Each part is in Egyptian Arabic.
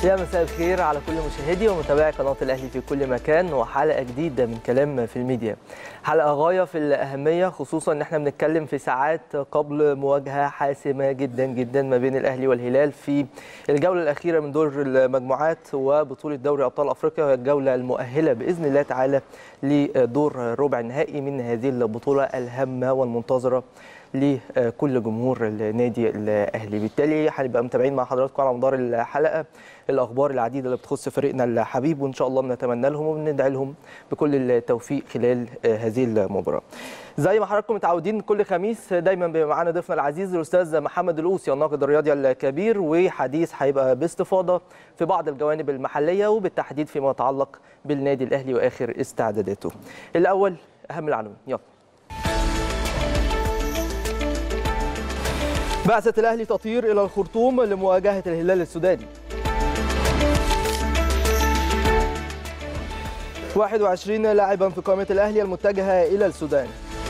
يا مساء الخير على كل مشاهدي ومتابعي قناة الأهلي في كل مكان وحلقة جديدة من كلام في الميديا حلقة غاية في الأهمية خصوصا إن احنا بنتكلم في ساعات قبل مواجهة حاسمة جدا جدا ما بين الأهلي والهلال في الجولة الأخيرة من دور المجموعات وبطولة دوري أبطال أفريقيا وهي الجولة المؤهلة بإذن الله تعالى لدور ربع النهائي من هذه البطولة الهامة والمنتظرة لكل جمهور النادي الاهلي بالتالي هنبقى متابعين مع حضراتكم على مدار الحلقه الاخبار العديده اللي بتخص فريقنا الحبيب وان شاء الله بنتمنى لهم وبندعي لهم بكل التوفيق خلال هذه المباراه زي ما حضراتكم متعودين كل خميس دايما بيبقى معانا ضيفنا العزيز الاستاذ محمد القوسي الناقد الرياضي الكبير وحديث هيبقى باستفاضه في بعض الجوانب المحليه وبالتحديد فيما يتعلق بالنادي الاهلي واخر استعداداته الاول اهم العناوين يلا بعثة الأهلي تطير إلى الخرطوم لمواجهة الهلال السوداني 21 لاعبا في قائمة الأهلي المتجهة إلى السودان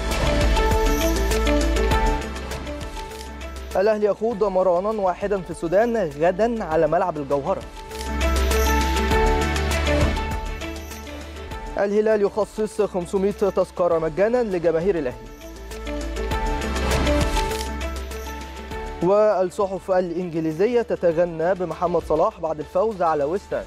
الأهلي يخوض مرانا واحدا في السودان غدا على ملعب الجوهرة الهلال يخصص 500 تذكرة مجانا لجماهير الأهلي والصحف الإنجليزية تتغنى بمحمد صلاح بعد الفوز على ويستان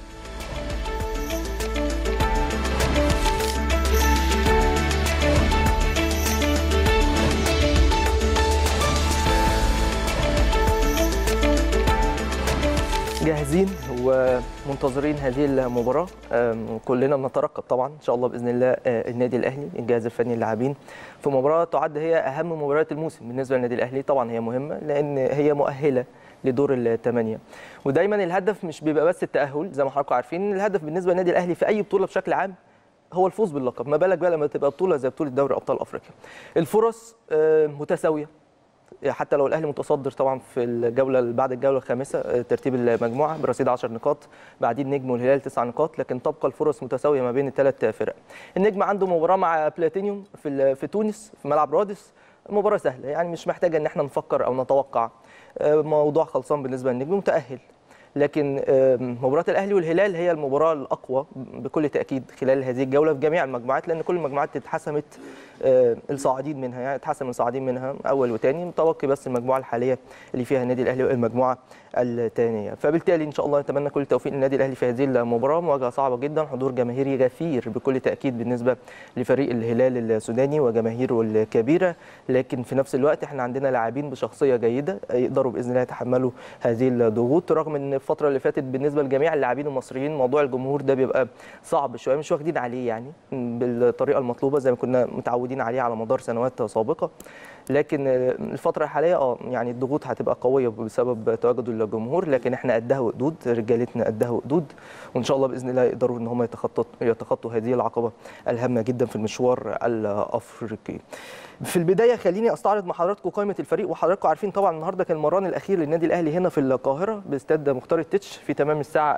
جاهزين ومنتظرين هذه المباراة كلنا بنترقب طبعا إن شاء الله بإذن الله النادي الأهلي الجهاز الفني اللاعبين في مباراة تعد هي أهم مباريات الموسم بالنسبة للنادي الأهلي طبعا هي مهمة لأن هي مؤهلة لدور الثمانية ودايما الهدف مش بيبقى بس التأهل زي ما حضراتكم عارفين الهدف بالنسبة للنادي الأهلي في أي بطولة بشكل عام هو الفوز باللقب ما بالك بقى لما تبقى بطولة زي بطولة دوري أبطال أفريقيا الفرص متساوية حتى لو الاهلي متصدر طبعا في الجوله بعد الجوله الخامسه ترتيب المجموعه برصيد 10 نقاط بعدين النجم والهلال 9 نقاط لكن تبقى الفرص متساويه ما بين الثلاث فرق النجم عنده مباراه مع بلاتينيوم في في تونس في ملعب رادس مباراه سهله يعني مش محتاجه ان احنا نفكر او نتوقع موضوع خلصان بالنسبه للنجم متاهل لكن مباراه الاهلي والهلال هي المباراه الاقوى بكل تاكيد خلال هذه الجوله في جميع المجموعات لان كل المجموعات اتحسمت الصاعدين منها يعني اتحسم الصاعدين منها اول وثاني متبقي بس المجموعه الحاليه اللي فيها النادي الاهلي والمجموعه الثانيه فبالتالي ان شاء الله نتمنى كل التوفيق للنادي الاهلي في هذه المباراه مواجهه صعبه جدا حضور جماهيري غفير بكل تاكيد بالنسبه لفريق الهلال السوداني وجماهيره الكبيره لكن في نفس الوقت احنا عندنا لاعبين بشخصيه جيده يقدروا باذن الله يتحملوا هذه الضغوط رغم ان الفتره اللي فاتت بالنسبه لجميع اللاعبين المصريين موضوع الجمهور ده بيبقى صعب شويه مش واخدين عليه يعني بالطريقه المطلوبه زي ما كنا متعودين عليه على مدار سنوات سابقه لكن الفتره الحاليه اه يعني الضغوط هتبقى قويه بسبب تواجد الجمهور لكن احنا قدها وقدود رجالتنا قدها وقدود وان شاء الله باذن الله يقدروا ان هم يتخطوا يتخطوا هذه العقبه الهامه جدا في المشوار الافريقي في البدايه خليني استعرض مع حضراتكم قائمه الفريق وحضراتكم عارفين طبعا النهارده كان المران الاخير للنادي الاهلي هنا في القاهره باستاد مختار التتش في تمام الساعه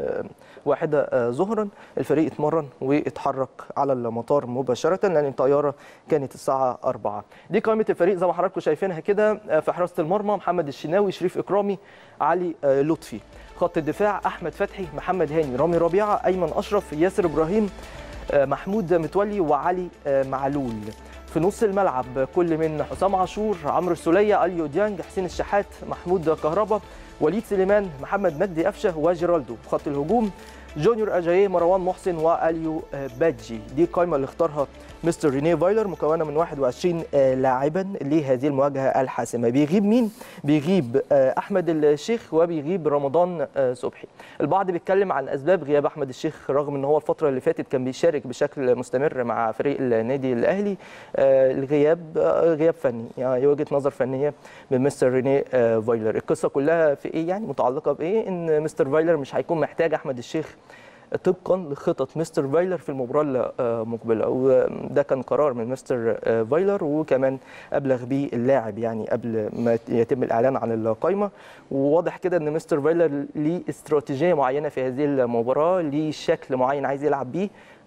الواحده ظهرا الفريق اتمرن واتحرك على المطار مباشره لان الطياره كانت الساعه 4 دي قائمه الفريق زي ما حضراتكم شايفينها كده في حراسه المرمى محمد الشناوي شريف اكرامي علي لطفي خط الدفاع احمد فتحي محمد هاني رامي ربيعه ايمن اشرف ياسر ابراهيم محمود متولي وعلي معلول في نص الملعب كل من حسام عاشور عمرو السوليه اليو ديانج حسين الشحات محمود كهربا وليد سليمان محمد مجدي قفشه وجيرالدو خط الهجوم جونيور اجاييه مروان محسن واليو بادجي دي القائمه اللي اختارها مستر ريني فايلر مكونه من 21 لاعبا لهذه المواجهه الحاسمه بيغيب مين بيغيب احمد الشيخ وبيغيب رمضان صبحي البعض بيتكلم عن اسباب غياب احمد الشيخ رغم ان هو الفتره اللي فاتت كان بيشارك بشكل مستمر مع فريق النادي الاهلي الغياب غياب فني يعني وجهه نظر فنيه من مستر ريني فايلر القصه كلها في ايه يعني متعلقه بايه ان مستر فايلر مش هيكون محتاج احمد الشيخ طبقا لخطط مستر فايلر في المباراه المقبله وده كان قرار من مستر فايلر وكمان ابلغ به اللاعب يعني قبل ما يتم الاعلان عن القائمه وواضح كده ان مستر فايلر ليه استراتيجيه معينه في هذه المباراه ليه شكل معين عايز يلعب بيه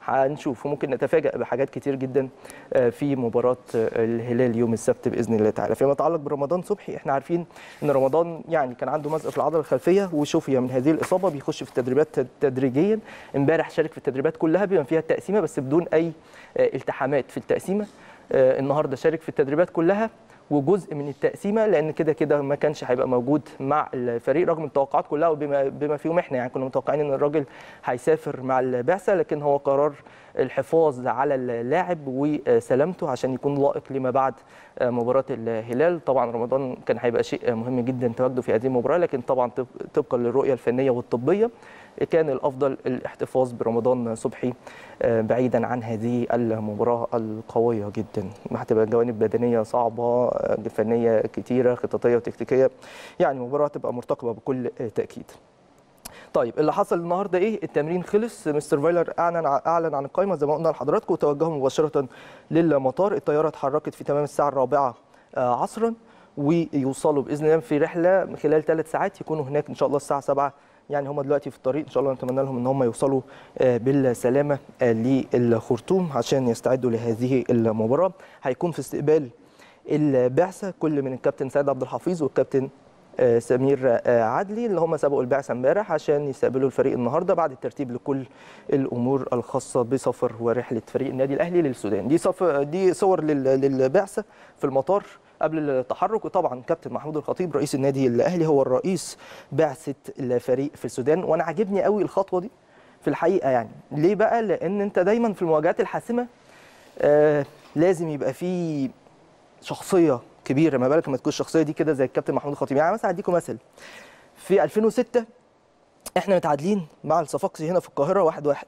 هنشوف وممكن نتفاجأ بحاجات كتير جدا آه، في مباراة آه، الهلال يوم السبت بإذن الله تعالى فيما يتعلق برمضان صبحي احنا عارفين ان رمضان يعني كان عنده مزق في العضلة الخلفية وشفي من هذه الإصابة بيخش في التدريبات تدريجيا امبارح شارك في التدريبات كلها بما فيها التقسيمة بس بدون أي آه، التحامات في التقسيمة آه، النهارده شارك في التدريبات كلها وجزء من التقسيمه لان كده كده ما كانش هيبقى موجود مع الفريق رغم التوقعات كلها وبما بما فيهم احنا يعني كنا متوقعين ان الراجل هيسافر مع البعثه لكن هو قرار الحفاظ على اللاعب وسلامته عشان يكون لائق لما بعد مباراه الهلال طبعا رمضان كان هيبقى شيء مهم جدا تواجده في هذه المباراه لكن طبعا طب- طبقا للرؤيه الفنيه والطبيه كان الافضل الاحتفاظ برمضان صبحي آه، بعيدا عن هذه المباراه القويه جدا هتبقى جوانب بدنيه صعبه آه، فنيه كتيره خططيه وتكتيكيه يعني مباراه تبقى مرتقبه بكل آه، تاكيد طيب اللي حصل النهارده ايه التمرين خلص مستر فايلر اعلن اعلن عن القائمه زي ما قلنا لحضراتكم وتوجهوا مباشره للمطار الطياره اتحركت في تمام الساعه الرابعه آه، عصرا ويوصلوا باذن الله في رحله خلال ثلاث ساعات يكونوا هناك ان شاء الله الساعه 7 يعني هم دلوقتي في الطريق ان شاء الله نتمنى لهم ان هم يوصلوا آه، بالسلامه آه، للخرطوم عشان يستعدوا لهذه المباراه هيكون في استقبال البعثه كل من الكابتن سيد عبد الحفيظ والكابتن آه، سمير آه، عدلي اللي هم سبقوا البعثه امبارح عشان يستقبلوا الفريق النهارده بعد الترتيب لكل الامور الخاصه بسفر ورحله فريق النادي الاهلي للسودان دي صف دي صور لل- للبعثه في المطار قبل التحرك وطبعا كابتن محمود الخطيب رئيس النادي الاهلي هو الرئيس بعثه الفريق في السودان وانا عاجبني قوي الخطوه دي في الحقيقه يعني ليه بقى لان انت دايما في المواجهات الحاسمه آه لازم يبقى في شخصيه كبيره ما بالك لما تكون الشخصيه دي كده زي الكابتن محمود الخطيب يعني مثلا اديكم مثل في 2006 احنا متعادلين مع الصفاقسي هنا في القاهره واحد واحد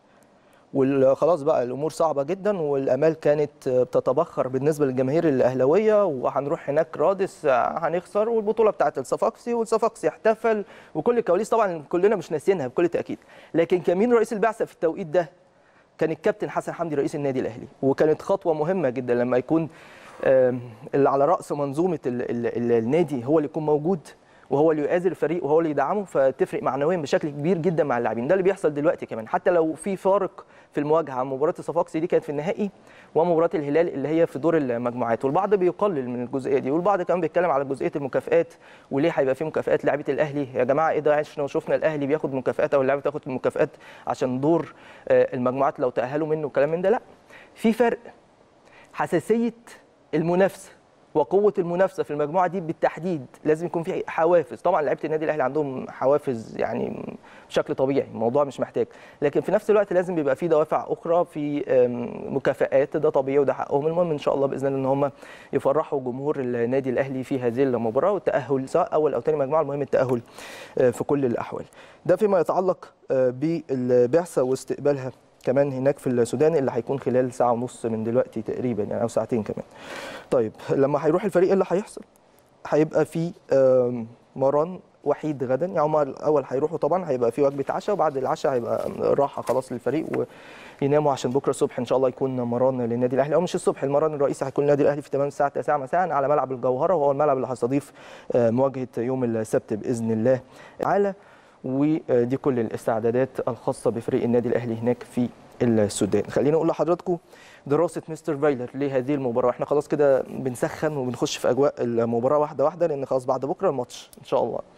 وخلاص بقى الامور صعبه جدا والامال كانت بتتبخر بالنسبه للجماهير الاهلاويه وهنروح هناك رادس هنخسر والبطوله بتاعت الصفاقسي والصفاقسي احتفل وكل الكواليس طبعا كلنا مش ناسيينها بكل تاكيد لكن كان مين رئيس البعثه في التوقيت ده كان الكابتن حسن حمدي رئيس النادي الاهلي وكانت خطوه مهمه جدا لما يكون آم، اللي على راس منظومه ال ال ال النادي هو اللي يكون موجود وهو اللي يؤازر الفريق وهو اللي يدعمه فتفرق معنويا بشكل كبير جدا مع اللاعبين ده اللي بيحصل دلوقتي كمان حتى لو في فارق في المواجهه عن مباراه الصفاقسي دي كانت في النهائي ومباراه الهلال اللي هي في دور المجموعات والبعض بيقلل من الجزئيه دي والبعض كمان بيتكلم على جزئيه المكافئات وليه هيبقى في مكافئات لعيبه الاهلي يا جماعه ايه ده عشنا وشفنا الاهلي بياخد مكافئات او اللعيبه تاخد المكافئات عشان دور آه، المجموعات لو تاهلوا منه وكلام من ده لا في فرق حساسيه المنافسه وقوه المنافسه في المجموعه دي بالتحديد لازم يكون في حوافز طبعا لعيبه النادي الاهلي عندهم حوافز يعني بشكل طبيعي الموضوع مش محتاج لكن في نفس الوقت لازم بيبقى في دوافع اخرى في أم، مكافآت ده طبيعي وده حقهم المهم ان شاء الله باذن الله ان هم يفرحوا جمهور النادي الاهلي في هذه المباراه والتاهل سواء اول او ثاني مجموعه المهم التاهل آه، في كل الاحوال ده فيما يتعلق آه، بالبعثه واستقبالها كمان هناك في السودان اللي هيكون خلال ساعه ونص من دلوقتي تقريبا يعني او ساعتين كمان طيب لما هيروح الفريق إيه اللي هيحصل هيبقى في آم، مران وحيد غدا يعني هم الاول هيروحوا طبعا هيبقى في وجبه عشاء وبعد العشاء هيبقى راحه خلاص للفريق ويناموا عشان بكره الصبح ان شاء الله يكون مران للنادي الاهلي او مش الصبح المران الرئيسي هيكون النادي الاهلي في تمام الساعه 9 مساء على ملعب الجوهره وهو الملعب اللي هيستضيف آه، مواجهه يوم السبت باذن الله تعالى ودي كل الاستعدادات الخاصه بفريق النادي الاهلي هناك في السودان خليني اقول لحضراتكم دراسه مستر فايلر لهذه المباراه احنا خلاص كده بنسخن وبنخش في اجواء المباراه واحده واحده لان خلاص بعد بكره الماتش ان شاء الله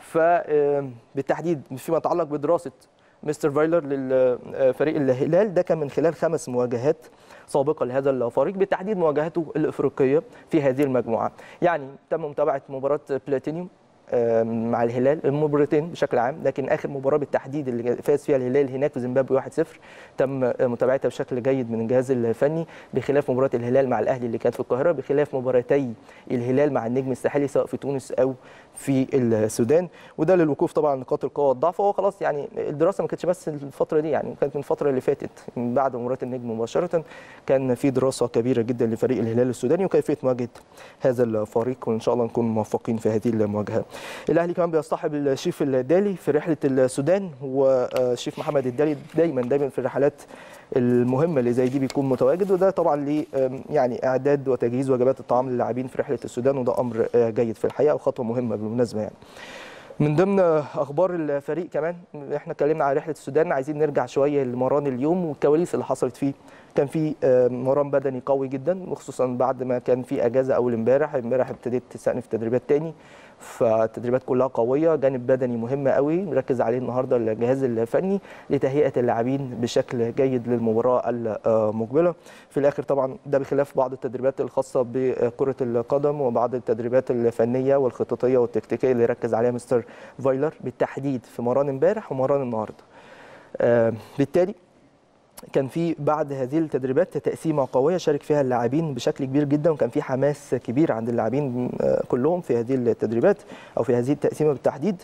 فبالتحديد فيما يتعلق بدراسه مستر فايلر للفريق الهلال ده كان من خلال خمس مواجهات سابقه لهذا الفريق بالتحديد مواجهته الافريقيه في هذه المجموعه يعني تم متابعه مباراه بلاتينيوم آم، مع الهلال المباراتين بشكل عام لكن اخر مباراه بالتحديد اللي فاز فيها الهلال هناك في زيمبابوي 1-0 تم متابعتها بشكل جيد من الجهاز الفني بخلاف مباراه الهلال مع الاهلي اللي كانت في القاهره بخلاف مباراتي الهلال مع النجم الساحلي سواء في تونس او في السودان وده للوقوف طبعا على نقاط القوه والضعف وهو خلاص يعني الدراسه ما كانتش بس الفتره دي يعني كانت من الفتره اللي فاتت من بعد مباراه النجم مباشره كان في دراسه كبيره جدا لفريق الهلال السوداني وكيفيه مواجهه هذا الفريق وان شاء الله نكون موفقين في هذه المواجهه. الاهلي كمان بيصطحب الشيف الدالي في رحله السودان والشيف محمد الدالي دايما دايما في الرحلات المهمه اللي زي دي بيكون متواجد وده طبعا ل يعني اعداد وتجهيز وجبات الطعام للاعبين في رحله السودان وده امر آه، جيد في الحقيقه وخطوه مهمه بالمناسبه يعني. من ضمن اخبار الفريق كمان احنا اتكلمنا على رحله السودان عايزين نرجع شويه لمران اليوم والكواليس اللي حصلت فيه كان في مران بدني قوي جدا وخصوصا بعد ما كان في اجازه اول امبارح امبارح ابتديت تستأنف تدريبات تاني فالتدريبات كلها قويه جانب بدني مهم قوي مركز عليه النهارده الجهاز الفني لتهيئه اللاعبين بشكل جيد للمباراه المقبله في الاخر طبعا ده بخلاف بعض التدريبات الخاصه بكره القدم وبعض التدريبات الفنيه والخططيه والتكتيكيه اللي ركز عليها مستر فايلر بالتحديد في مران امبارح ومران النهارده بالتالي كان في بعد هذه التدريبات تقسيمه قويه شارك فيها اللاعبين بشكل كبير جدا وكان في حماس كبير عند اللاعبين كلهم في هذه التدريبات او في هذه التقسيمه بالتحديد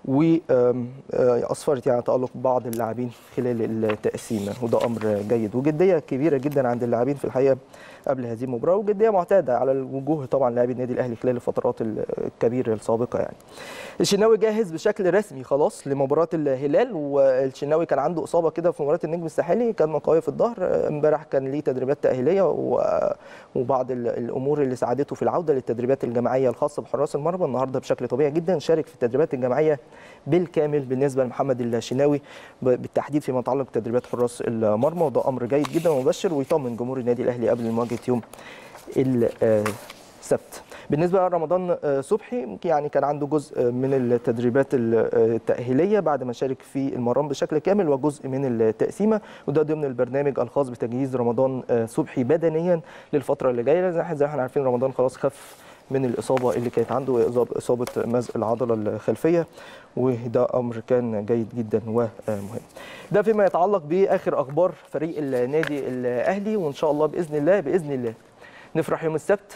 واسفرت يعني تالق بعض اللاعبين خلال التقسيمه وده امر جيد وجديه كبيره جدا عند اللاعبين في الحقيقه قبل هذه المباراه وجديه معتاده على الوجوه طبعا لاعبي النادي الاهلي خلال الفترات الكبيره السابقه يعني. الشناوي جاهز بشكل رسمي خلاص لمباراه الهلال والشناوي كان عنده اصابه كده في مباراه النجم الساحلي كان قويه في الظهر امبارح كان ليه تدريبات تاهيليه وبعض الامور اللي ساعدته في العوده للتدريبات الجماعيه الخاصه بحراس المرمى النهارده بشكل طبيعي جدا شارك في التدريبات الجماعيه بالكامل بالنسبه لمحمد الشناوي بالتحديد فيما يتعلق بتدريبات حراس المرمى وده امر جيد جدا ومبشر ويطمن جمهور النادي الاهلي قبل مواجهه يوم السبت بالنسبه لرمضان صبحي يعني كان عنده جزء من التدريبات التاهيليه بعد ما شارك في المران بشكل كامل وجزء من التقسيمه وده ضمن البرنامج الخاص بتجهيز رمضان صبحي بدنيا للفتره اللي جايه زي ما احنا عارفين رمضان خلاص خف من الاصابه اللي كانت عنده اصابه مزق العضله الخلفيه وده امر كان جيد جدا ومهم. ده فيما يتعلق باخر اخبار فريق النادي الاهلي وان شاء الله باذن الله باذن الله نفرح يوم السبت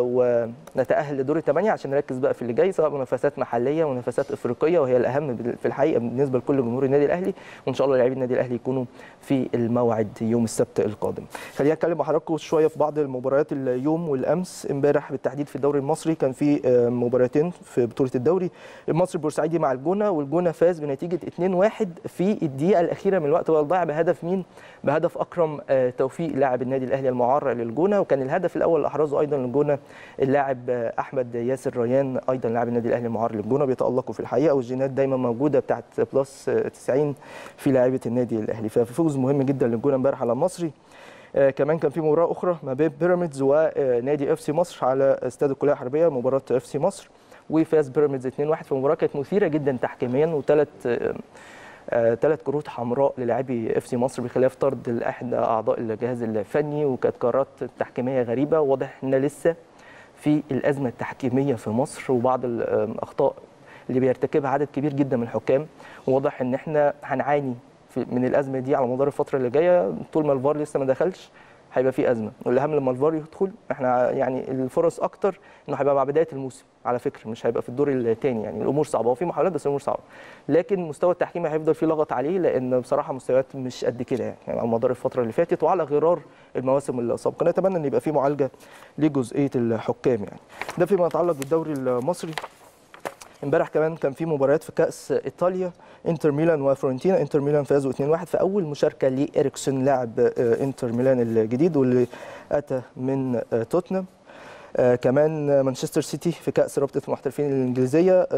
ونتاهل لدور الثمانيه عشان نركز بقى في اللي جاي سواء منافسات محليه ومنافسات افريقيه وهي الاهم في الحقيقه بالنسبه لكل جمهور النادي الاهلي وان شاء الله لاعبي النادي الاهلي يكونوا في الموعد يوم السبت القادم. خلينا اتكلم مع حضراتكم شويه في بعض المباريات اليوم والامس امبارح بالتحديد في الدوري المصري كان في مباراتين في بطوله الدوري المصري البورسعيدي مع الجونه والجونه فاز بنتيجه 2-1 في الدقيقه الاخيره من الوقت والضيع بهدف مين؟ بهدف اكرم توفيق لاعب النادي الاهلي المعار للجونه وكان الهدف الاول اللي احرزه ايضا للجونه اللاعب احمد ياسر ريان ايضا لاعب النادي الاهلي المعار للجونه بيتالقوا في الحقيقه والجينات دايما موجوده بتاعت بلس 90 في لاعيبه النادي الاهلي ففوز مهم جدا للجونه امبارح على المصري آه كمان كان في مباراه اخرى ما بين بيراميدز ونادي اف سي مصر على استاد الكليه الحربيه مباراه اف سي مصر وفاز بيراميدز 2-1 في مباراه كانت مثيره جدا تحكيميا وثلاث آه ثلاث كروت حمراء للاعبي اف سي مصر بخلاف طرد احدى اعضاء الجهاز الفني وكانت قرارات تحكيميه غريبه واضح ان لسه في الازمه التحكيميه في مصر وبعض الاخطاء اللي بيرتكبها عدد كبير جدا من الحكام وواضح ان احنا هنعاني من الازمه دي على مدار الفتره اللي جايه طول ما الفار لسه ما دخلش هيبقى في ازمه والاهم لما الفار يدخل احنا يعني الفرص اكتر انه هيبقى مع بدايه الموسم على فكره مش هيبقى في الدور الثاني يعني الامور صعبه وفي محاولات بس الامور صعبه لكن مستوى التحكيم هيفضل فيه لغط عليه لان بصراحه مستويات مش قد كده يعني, يعني على مدار الفتره اللي فاتت وعلى غرار المواسم السابقه نتمنى ان يبقى في معالجه لجزئيه الحكام يعني ده فيما يتعلق بالدوري المصري امبارح كمان كان في مباريات في كاس ايطاليا انتر ميلان وفرونتينا انتر ميلان فازوا 2-1 في اول مشاركه لاريكسون لاعب انتر ميلان الجديد واللي اتى من توتنهام آه كمان مانشستر سيتي في كاس رابطه المحترفين الانجليزيه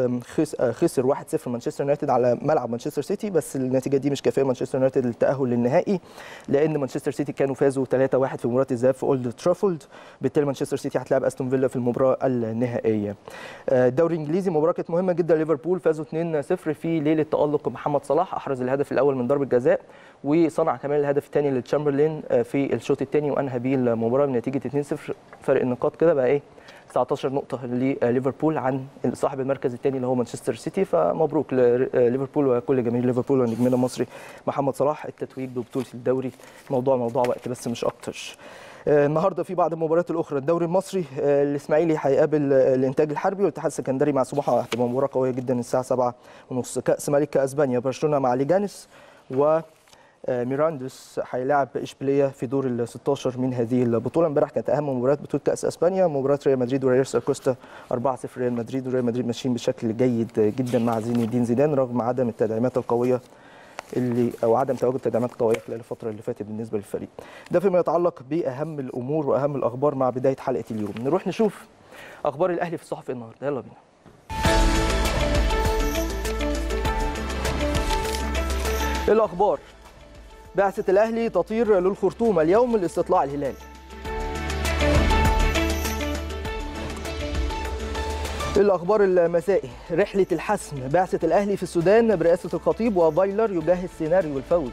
خسر 1-0 مانشستر يونايتد على ملعب مانشستر سيتي بس النتيجه دي مش كافيه مانشستر يونايتد للتاهل للنهائي لان مانشستر سيتي كانوا فازوا 3-1 في مباراه الذهاب في اولد ترافولد بالتالي مانشستر سيتي هتلاعب استون فيلا في المباراه النهائيه الدوري الانجليزي مباراه كانت مهمه جدا ليفربول فازوا 2-0 في ليله تالق محمد صلاح احرز الهدف الاول من ضربه جزاء وصنع كمان الهدف الثاني لتشامبرلين في الشوط الثاني وانهى بيه المباراه بنتيجه 2-0 فرق النقاط كده بقى ايه 19 نقطة لليفربول عن صاحب المركز الثاني اللي هو مانشستر سيتي فمبروك لليفربول وكل جماهير ليفربول ونجمنا المصري محمد صلاح التتويج ببطولة الدوري موضوع موضوع وقت بس مش أكتر. النهارده في بعض المباريات الاخرى الدوري المصري الاسماعيلي هيقابل الانتاج الحربي والاتحاد السكندري مع سموحه هتبقى مباراه قويه جدا الساعه 7 ونص كاس ملك اسبانيا برشلونه مع ليجانس و ميراندوس هيلاعب اشبيليه في دور ال 16 من هذه البطوله امبارح كانت اهم مباريات بطوله كاس اسبانيا مباراه ريال مدريد وريال ساكوستا 4-0 ريال مدريد وريال مدريد ماشيين بشكل جيد جدا مع زين الدين زيدان رغم عدم التدعيمات القويه اللي او عدم تواجد تدعيمات قويه خلال الفتره اللي فاتت بالنسبه للفريق ده فيما يتعلق باهم الامور واهم الاخبار مع بدايه حلقه اليوم نروح نشوف اخبار الاهلي في الصحف النهارده يلا بينا الأخبار بعثة الأهلي تطير للخرطوم اليوم لاستطلاع الهلال الأخبار المسائي رحلة الحسم بعثة الأهلي في السودان برئاسة الخطيب وفايلر يجهز سيناريو الفوز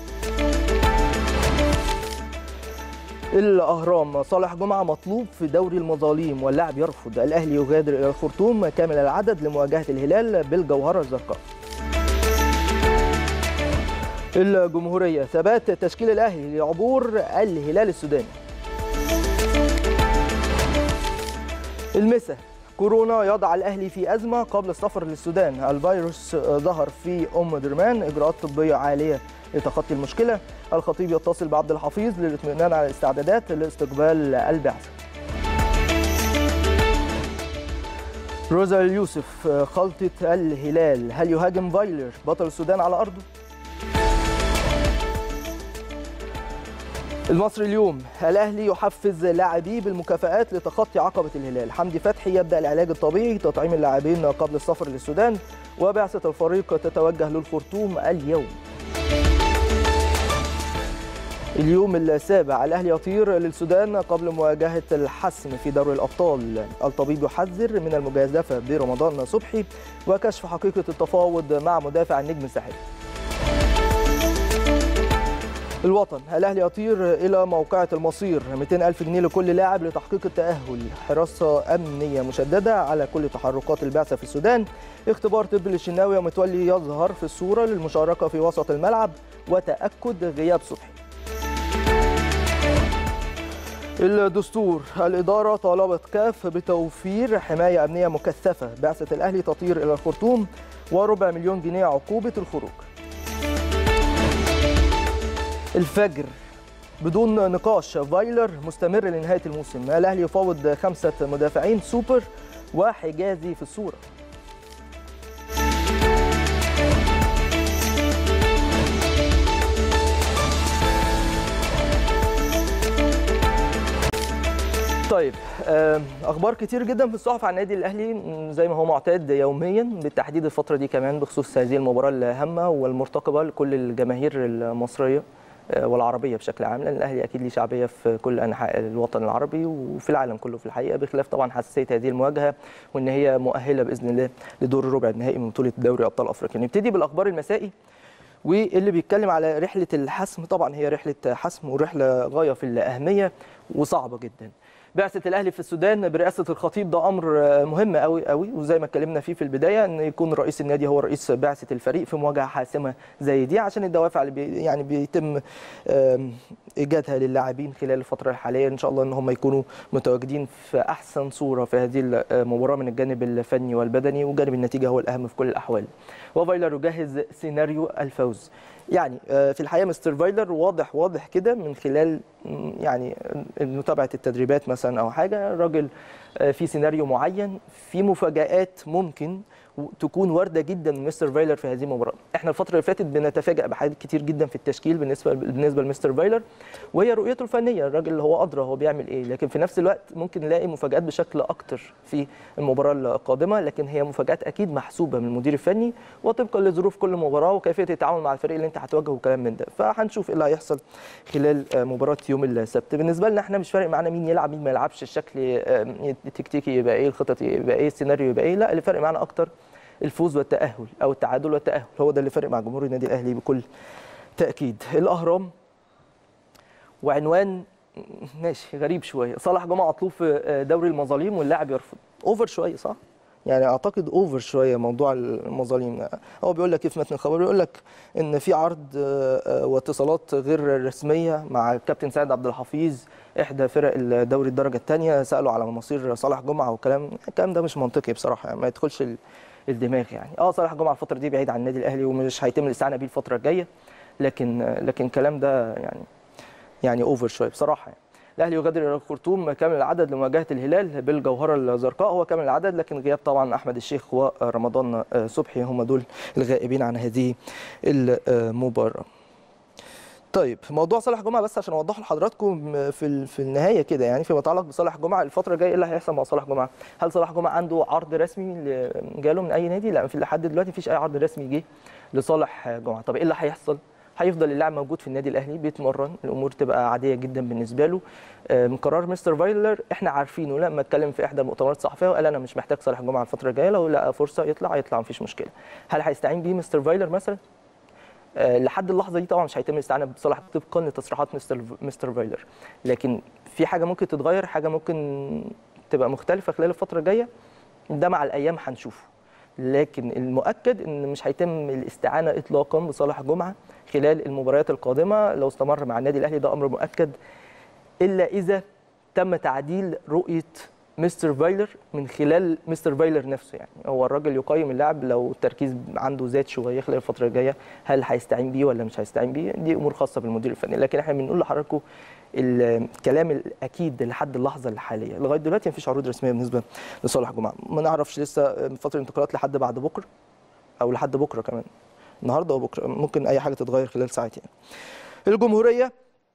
الأهرام صالح جمعة مطلوب في دوري المظاليم واللاعب يرفض الأهلي يغادر إلى الخرطوم كامل العدد لمواجهة الهلال بالجوهرة الزرقاء الجمهورية ثبات تشكيل الأهلي لعبور الهلال السوداني المسا كورونا يضع الأهلي في أزمة قبل السفر للسودان الفيروس ظهر في أم درمان إجراءات طبية عالية لتخطي المشكلة الخطيب يتصل بعبد الحفيظ للاطمئنان على الاستعدادات لاستقبال البعثة روزا اليوسف خلطة الهلال هل يهاجم فايلر بطل السودان على أرضه؟ المصري اليوم الأهلي يحفز لاعبيه بالمكافآت لتخطي عقبة الهلال حمدي فتحي يبدأ العلاج الطبيعي تطعيم اللاعبين قبل السفر للسودان وبعثة الفريق تتوجه للخرطوم اليوم اليوم السابع الأهلي يطير للسودان قبل مواجهة الحسم في دوري الأبطال الطبيب يحذر من المجازفة برمضان صبحي وكشف حقيقة التفاوض مع مدافع النجم الساحلي الوطن الأهلي يطير إلى موقعة المصير 200 ألف جنيه لكل لاعب لتحقيق التأهل حراسة أمنية مشددة على كل تحركات البعثة في السودان اختبار طبي للشناوي ومتولي يظهر في الصورة للمشاركة في وسط الملعب وتأكد غياب صبحي الدستور الإدارة طالبت كاف بتوفير حماية أمنية مكثفة بعثة الأهلي تطير إلى الخرطوم وربع مليون جنيه عقوبة الخروج الفجر بدون نقاش فايلر مستمر لنهاية الموسم الأهلي يفاوض خمسة مدافعين سوبر وحجازي في الصورة طيب اخبار كتير جدا في الصحف عن النادي الاهلي زي ما هو معتاد يوميا بالتحديد الفتره دي كمان بخصوص هذه المباراه الهامه والمرتقبه لكل الجماهير المصريه والعربيه بشكل عام لان الاهلي اكيد ليه شعبيه في كل انحاء الوطن العربي وفي العالم كله في الحقيقه بخلاف طبعا حساسيه هذه المواجهه وان هي مؤهله باذن الله لدور الربع النهائي من بطوله دوري ابطال افريقيا نبتدي بالاخبار المسائي واللي بيتكلم على رحله الحسم طبعا هي رحله حسم ورحله غايه في الاهميه وصعبه جدا بعثة الأهلي في السودان برئاسة الخطيب ده أمر مهم قوي قوي وزي ما اتكلمنا فيه في البداية إن يكون رئيس النادي هو رئيس بعثة الفريق في مواجهة حاسمة زي دي عشان الدوافع اللي بي يعني بيتم إيجادها للاعبين خلال الفترة الحالية إن شاء الله إن هم يكونوا متواجدين في أحسن صورة في هذه المباراة من الجانب الفني والبدني وجانب النتيجة هو الأهم في كل الأحوال وفايلر يجهز سيناريو الفوز يعني في الحقيقه مستر فايلر واضح واضح كده من خلال يعني متابعه التدريبات مثلا او حاجه الراجل في سيناريو معين في مفاجات ممكن تكون وارده جدا من مستر فايلر في هذه المباراه احنا الفتره اللي فاتت بنتفاجئ بحاجات كتير جدا في التشكيل بالنسبه بالنسبه لمستر فايلر وهي رؤيته الفنيه الراجل اللي هو ادرى هو بيعمل ايه لكن في نفس الوقت ممكن نلاقي مفاجات بشكل اكتر في المباراه القادمه لكن هي مفاجات اكيد محسوبه من المدير الفني وطبقا لظروف كل مباراه وكيفيه التعامل مع الفريق اللي انت هتواجهه وكلام من ده فهنشوف ايه اللي هيحصل خلال مباراه يوم السبت بالنسبه لنا احنا مش فارق معانا مين يلعب مين ما يلعبش الشكل التكتيكي يبقى ايه الخطط يبقى ايه السيناريو يبقى ايه لا اللي فارق معانا اكتر الفوز والتأهل أو التعادل والتأهل هو ده اللي فارق مع جمهور النادي الأهلي بكل تأكيد الأهرام وعنوان ماشي غريب شوية صالح جمعة مطلوب في دوري المظاليم واللاعب يرفض أوفر شوية صح؟ يعني اعتقد اوفر شويه موضوع المظالم هو بيقول لك ايه في متن الخبر بيقول لك ان في عرض واتصالات غير رسميه مع الكابتن سيد عبد الحفيظ احدى فرق الدوري الدرجه الثانيه سالوا على مصير صالح جمعه والكلام الكلام ده مش منطقي بصراحه يعني ما يدخلش الدماغ يعني اه صالح جمعه الفتره دي بعيد عن النادي الاهلي ومش هيتم الاستعانه بيه الفتره الجايه لكن لكن الكلام ده يعني يعني اوفر شويه بصراحه يعني. الاهلي يغادر الى الخرطوم كامل العدد لمواجهه الهلال بالجوهره الزرقاء هو كامل العدد لكن غياب طبعا احمد الشيخ ورمضان صبحي هم دول الغائبين عن هذه المباراه طيب موضوع صالح جمعه بس عشان اوضحه لحضراتكم في في النهايه كده يعني فيما يتعلق بصالح جمعه الفتره الجايه ايه اللي هيحصل مع صالح جمعه؟ هل صالح جمعه عنده عرض رسمي جاله من اي نادي؟ لا في لحد دلوقتي مفيش اي عرض رسمي جه لصالح جمعه طب ايه اللي هيحصل هيفضل اللاعب موجود في النادي الاهلي بيتمرن الامور تبقى عاديه جدا بالنسبه له من قرار مستر فايلر احنا عارفينه لما اتكلم في احدى المؤتمرات الصحفيه وقال انا مش محتاج صالح جمعه الفتره الجايه لو لقى فرصه يطلع يطلع مفيش مشكله هل هيستعين بيه مستر فايلر مثلا أه لحد اللحظه دي طبعا مش هيتم الاستعانه بصالح طبقا لتصريحات مستر مستر فايلر لكن في حاجه ممكن تتغير حاجه ممكن تبقى مختلفه خلال الفتره الجايه ده مع الايام هنشوفه لكن المؤكد ان مش هيتم الاستعانه اطلاقا بصالح جمعه خلال المباريات القادمه لو استمر مع النادي الاهلي ده امر مؤكد الا اذا تم تعديل رؤيه مستر فايلر من خلال مستر فايلر نفسه يعني هو الراجل يقيم اللاعب لو التركيز عنده زاد شويه خلال الفتره الجايه هل هيستعين بيه ولا مش هيستعين بيه دي امور خاصه بالمدير الفني لكن احنا بنقول لحضراتكم الكلام الاكيد لحد اللحظه الحاليه لغايه دلوقتي مفيش عروض رسميه بالنسبه لصالح جمعه ما نعرفش لسه فتره الانتقالات لحد بعد بكره او لحد بكره كمان النهارده وبكره ممكن اي حاجه تتغير خلال ساعات يعني الجمهوريه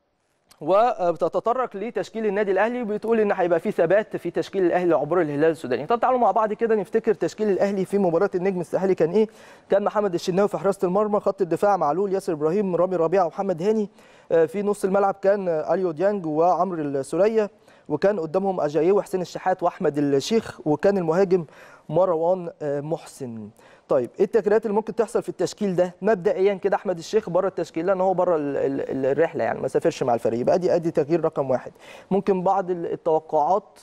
وبتتطرق لتشكيل النادي الاهلي بتقول ان هيبقى في ثبات في تشكيل الاهلي عبر الهلال السوداني طب تعالوا مع بعض كده نفتكر تشكيل الاهلي في مباراه النجم الساحلي كان ايه كان محمد الشناوي في حراسه المرمى خط الدفاع معلول ياسر ابراهيم رامي ربيعه ومحمد هاني في نص الملعب كان اليو ديانج وعمرو السوليه وكان قدامهم اجاييه وحسين الشحات واحمد الشيخ وكان المهاجم مروان محسن طيب ايه التغييرات اللي ممكن تحصل في التشكيل ده مبدئيا كده احمد الشيخ بره التشكيل لان هو بره الرحله يعني ما سافرش مع الفريق يبقى ادي ادي تغيير رقم واحد ممكن بعض التوقعات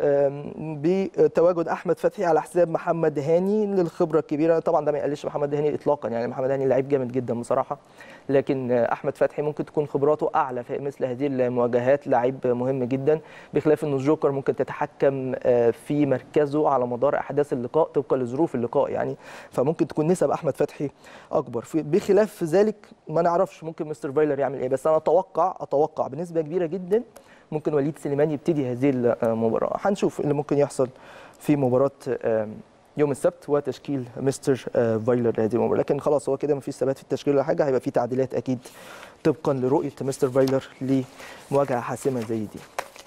بتواجد احمد فتحي على حساب محمد هاني للخبره الكبيره طبعا ده ما يقللش محمد هاني اطلاقا يعني محمد هاني لعيب جامد جدا بصراحه لكن احمد فتحي ممكن تكون خبراته اعلى في مثل هذه المواجهات لعيب مهم جدا بخلاف ان الجوكر ممكن تتحكم في مركزه على مدار احداث اللقاء طبقا لظروف اللقاء يعني فممكن تكون نسب احمد فتحي اكبر بخلاف ذلك ما نعرفش ممكن مستر فايلر يعمل ايه بس انا اتوقع اتوقع بنسبه كبيره جدا ممكن وليد سليمان يبتدي هذه المباراه هنشوف اللي ممكن يحصل في مباراه يوم السبت وتشكيل مستر فايلر لهذه المباراه لكن خلاص هو كده مفيش ثبات في التشكيل ولا حاجه هيبقى في تعديلات اكيد طبقا لرؤيه مستر فايلر لمواجهه حاسمه زي دي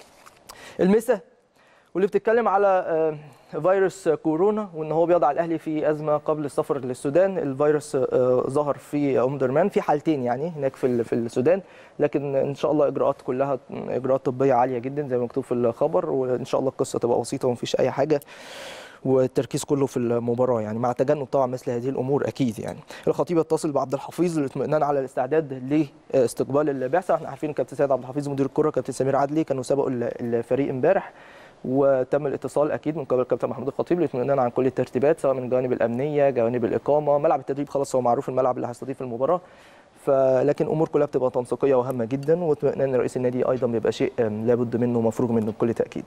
المسا واللي بتتكلم على فيروس كورونا وان هو بيضع الاهلي في ازمه قبل السفر للسودان الفيروس ظهر في ام درمان في حالتين يعني هناك في في السودان لكن ان شاء الله اجراءات كلها اجراءات طبيه عاليه جدا زي ما مكتوب في الخبر وان شاء الله القصه تبقى بسيطه ومفيش اي حاجه والتركيز كله في المباراه يعني مع تجنب طبعا مثل هذه الامور اكيد يعني الخطيب يتصل بعبد الحفيظ للاطمئنان على الاستعداد لاستقبال البعثه احنا عارفين كابتن سيد عبد الحفيظ مدير الكره كابتن سمير عدلي كانوا سبقوا الفريق امبارح وتم الاتصال اكيد من قبل الكابتن محمود الخطيب للاطمئنان عن كل الترتيبات سواء من الجوانب الامنيه جوانب الاقامه ملعب التدريب خلاص هو معروف الملعب اللي هيستضيف المباراه فلكن امور كلها بتبقى تنسيقيه وهامه جدا واطمئنان رئيس النادي ايضا بيبقى شيء لابد منه ومفروغ منه بكل تاكيد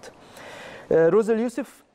روزل يوسف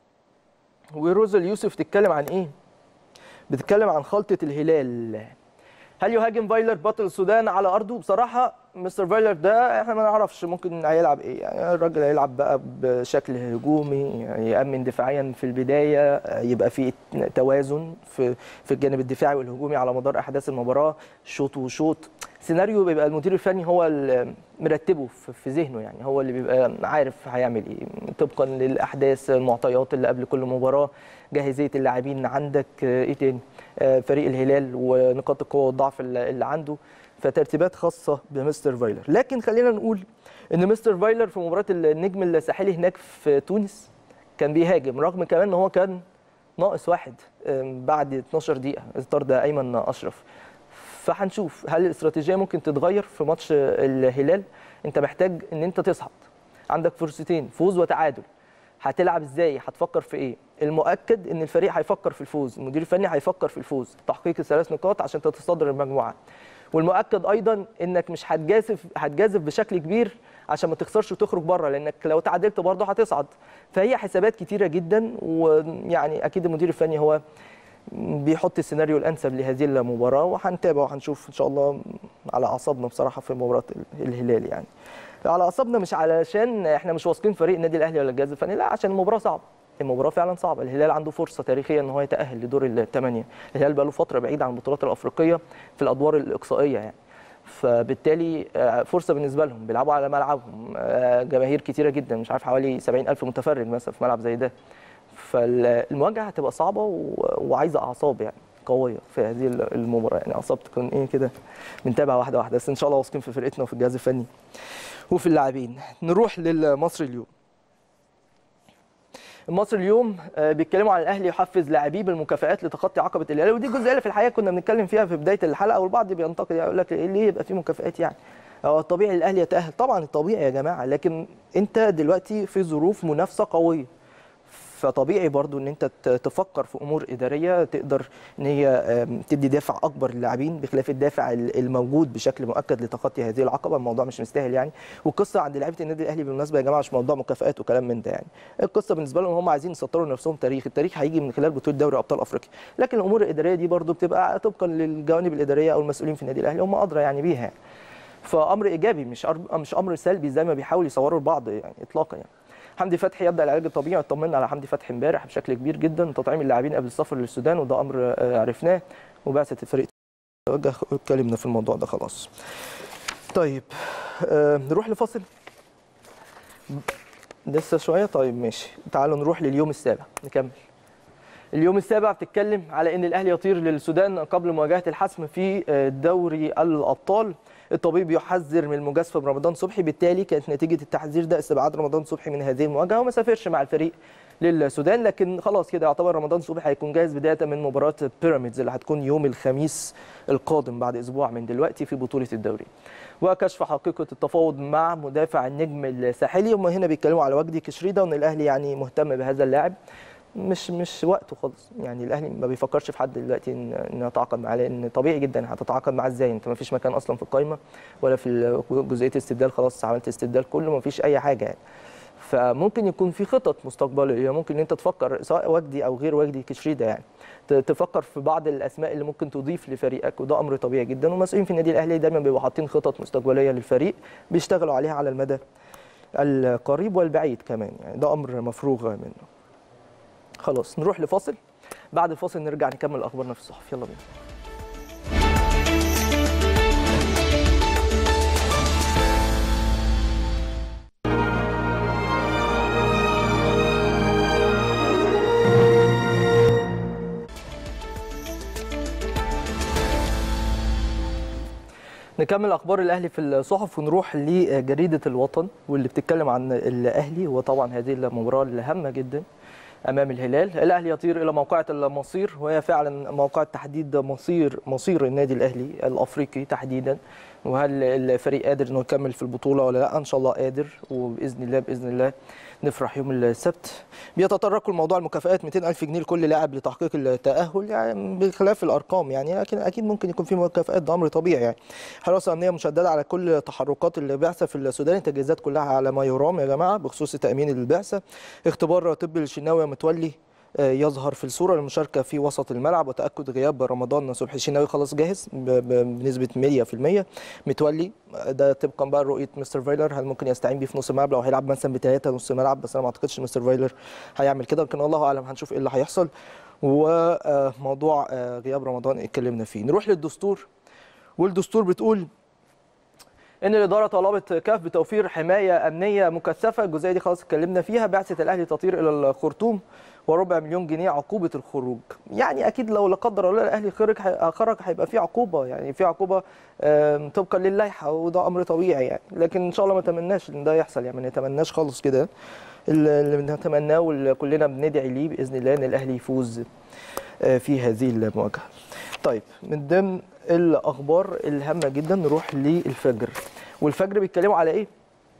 وروزل يوسف تتكلم عن ايه بتتكلم عن خلطه الهلال هل يهاجم فايلر بطل السودان على ارضه بصراحه مستر فايلر ده احنا ما نعرفش ممكن هيلعب ايه يعني الراجل هيلعب بقى بشكل هجومي يعني يامن دفاعيا في البدايه يبقى في توازن في في الجانب الدفاعي والهجومي على مدار احداث المباراه شوط وشوط سيناريو بيبقى المدير الفني هو اللي مرتبه في ذهنه يعني هو اللي بيبقى عارف هيعمل ايه طبقا للاحداث المعطيات اللي قبل كل مباراه جاهزيه اللاعبين عندك ايه تاني فريق الهلال ونقاط القوه والضعف اللي عنده فترتيبات خاصه بمستر فايلر لكن خلينا نقول ان مستر فايلر في مباراه النجم الساحلي هناك في تونس كان بيهاجم رغم كمان ان هو كان ناقص واحد بعد 12 دقيقه طرد ايمن اشرف فهنشوف هل الاستراتيجيه ممكن تتغير في ماتش الهلال انت محتاج ان انت تصعد عندك فرصتين فوز وتعادل هتلعب ازاي هتفكر في ايه المؤكد ان الفريق هيفكر في الفوز المدير الفني هيفكر في الفوز تحقيق الثلاث نقاط عشان تتصدر المجموعه والمؤكد ايضا انك مش هتجازف هتجازف بشكل كبير عشان ما تخسرش وتخرج بره لانك لو تعادلت برضه هتصعد فهي حسابات كتيره جدا ويعني اكيد المدير الفني هو بيحط السيناريو الانسب لهذه المباراه وهنتابع وهنشوف ان شاء الله على اعصابنا بصراحه في مباراه الهلال يعني على اعصابنا مش علشان احنا مش واثقين فريق النادي الاهلي ولا الجهاز الفني لا عشان المباراه صعبه المباراه فعلا صعبه الهلال عنده فرصه تاريخيه ان هو يتاهل لدور الثمانيه الهلال بقى له فتره بعيد عن البطولات الافريقيه في الادوار الاقصائيه يعني فبالتالي فرصه بالنسبه لهم بيلعبوا على ملعبهم جماهير كتيره جدا مش عارف حوالي 70 الف متفرج مثلا في ملعب زي ده فالمواجهه هتبقى صعبه وعايزه اعصاب يعني قويه في هذه المباراه يعني اصبت كن ايه كده بنتابع واحده واحده بس ان شاء الله واثقين في فرقتنا وفي الجهاز الفني وفي اللاعبين نروح للمصري اليوم المصري اليوم آه، بيتكلموا عن الاهلي يحفز لاعبيه بالمكافآت لتخطي عقبه الهلال ودي الجزئيه اللي في الحقيقه كنا بنتكلم فيها في بدايه الحلقه والبعض بينتقد يعني يقول لك إيه ليه يبقى في مكافآت يعني هو الطبيعي الاهلي يتاهل طبعا الطبيعي يا جماعه لكن انت دلوقتي في ظروف منافسه قويه فطبيعي برضو ان انت ت- تفكر في امور اداريه تقدر ان هي آم، تدي دافع اكبر للاعبين بخلاف الدافع ال- الموجود بشكل مؤكد لتخطي هذه العقبه الموضوع مش مستاهل يعني والقصه عند لعيبه النادي الاهلي بالمناسبه يا جماعه مش موضوع مكافآت وكلام من ده يعني القصه بالنسبه لهم هم عايزين يسطروا لنفسهم تاريخ التاريخ هيجي من خلال بطوله دوري ابطال افريقيا لكن الامور الاداريه دي برضو بتبقى طبقا للجوانب الاداريه او المسؤولين في النادي الاهلي هم ادرى يعني بيها يعني. فامر ايجابي مش أر- مش امر سلبي زي ما بيحاولوا يصوروا البعض يعني اطلاقا يعني حمدي فتحي يبدا العلاج الطبيعي اطمنا على حمدي فتحي امبارح بشكل كبير جدا تطعيم اللاعبين قبل السفر للسودان وده امر آه، عرفناه وبعثه الفريق توجه اتكلمنا في الموضوع ده خلاص طيب آه نروح لفاصل لسه شويه طيب ماشي تعالوا نروح لليوم السابع نكمل اليوم السابع بتتكلم على ان الاهلي يطير للسودان قبل مواجهه الحسم في آه، دوري الابطال الطبيب يحذر من المجازفه برمضان صبحي بالتالي كانت نتيجه التحذير ده استبعاد رمضان صبحي من هذه المواجهه وما سافرش مع الفريق للسودان لكن خلاص كده يعتبر رمضان صبحي هيكون جاهز بدايه من مباراه بيراميدز اللي هتكون يوم الخميس القادم بعد اسبوع من دلوقتي في بطوله الدوري وكشف حقيقه التفاوض مع مدافع النجم الساحلي هم هنا بيتكلموا على وجدي كشريده وان الاهلي يعني مهتم بهذا اللاعب مش مش وقته خالص يعني الاهلي ما بيفكرش في حد دلوقتي ان ان يتعاقد معاه لان طبيعي جدا هتتعاقد معاه ازاي انت ما فيش مكان اصلا في القايمه ولا في جزئيه الاستبدال خلاص عملت استبدال كله ما فيش اي حاجه يعني فممكن يكون في خطط مستقبليه ممكن ان انت تفكر سواء وجدي او غير وجدي كشريده يعني ت- تفكر في بعض الاسماء اللي ممكن تضيف لفريقك وده امر طبيعي جدا والمسؤولين في النادي الاهلي دايما بيبقوا حاطين خطط مستقبليه للفريق بيشتغلوا عليها على المدى القريب والبعيد كمان يعني ده امر مفروغ منه خلاص نروح لفاصل بعد الفاصل نرجع نكمل اخبارنا في الصحف يلا بينا نكمل اخبار الاهلي في الصحف ونروح لجريده الوطن واللي بتتكلم عن الاهلي وطبعا هذه المباراه الهامه جدا امام الهلال الاهلي يطير الى موقعه المصير وهي فعلا موقعه تحديد مصير مصير النادي الاهلي الافريقي تحديدا وهل الفريق قادر انه يكمل في البطوله ولا لا ان شاء الله قادر وباذن الله باذن الله نفرح يوم السبت بيتطرقوا لموضوع المكافآت 200 ألف جنيه لكل لاعب لتحقيق التأهل يعني بخلاف الأرقام يعني لكن أكيد ممكن يكون في مكافآت ده أمر طبيعي يعني حراسة أمنية مشددة على كل تحركات البعثة في السودان التجهيزات كلها على ما يرام يا جماعة بخصوص تأمين البعثة اختبار طبي للشناوي متولي آه، يظهر في الصوره للمشاركه في وسط الملعب وتاكد غياب رمضان صبحي الشناوي خلاص جاهز ب- ب- بنسبه 100% متولي آه، ده طبقا بقى لرؤيه مستر فايلر هل ممكن يستعين بيه في نص الملعب لو هيلعب مثلا بثلاثه نص ملعب بس انا ما اعتقدش مستر فايلر هيعمل كده لكن الله اعلم هنشوف ايه اللي هيحصل وموضوع آه، غياب رمضان اتكلمنا فيه نروح للدستور والدستور بتقول ان الاداره طلبت كاف بتوفير حمايه امنيه مكثفه الجزئيه دي خلاص اتكلمنا فيها بعثه الاهلي تطير الى الخرطوم وربع مليون جنيه عقوبه الخروج يعني اكيد لو لا قدر الله الاهلي خرج خرج هيبقى في عقوبه يعني في عقوبه آم، طبقا للائحه وده امر طبيعي يعني لكن ان شاء الله ما نتمناش ان ده يحصل يعني ما نتمناش خالص كده اللي بنتمناه واللي كلنا بندعي ليه باذن الله ان الاهلي يفوز آه، في هذه المواجهه. طيب من ضمن الاخبار الهامه جدا نروح للفجر والفجر بيتكلموا على ايه؟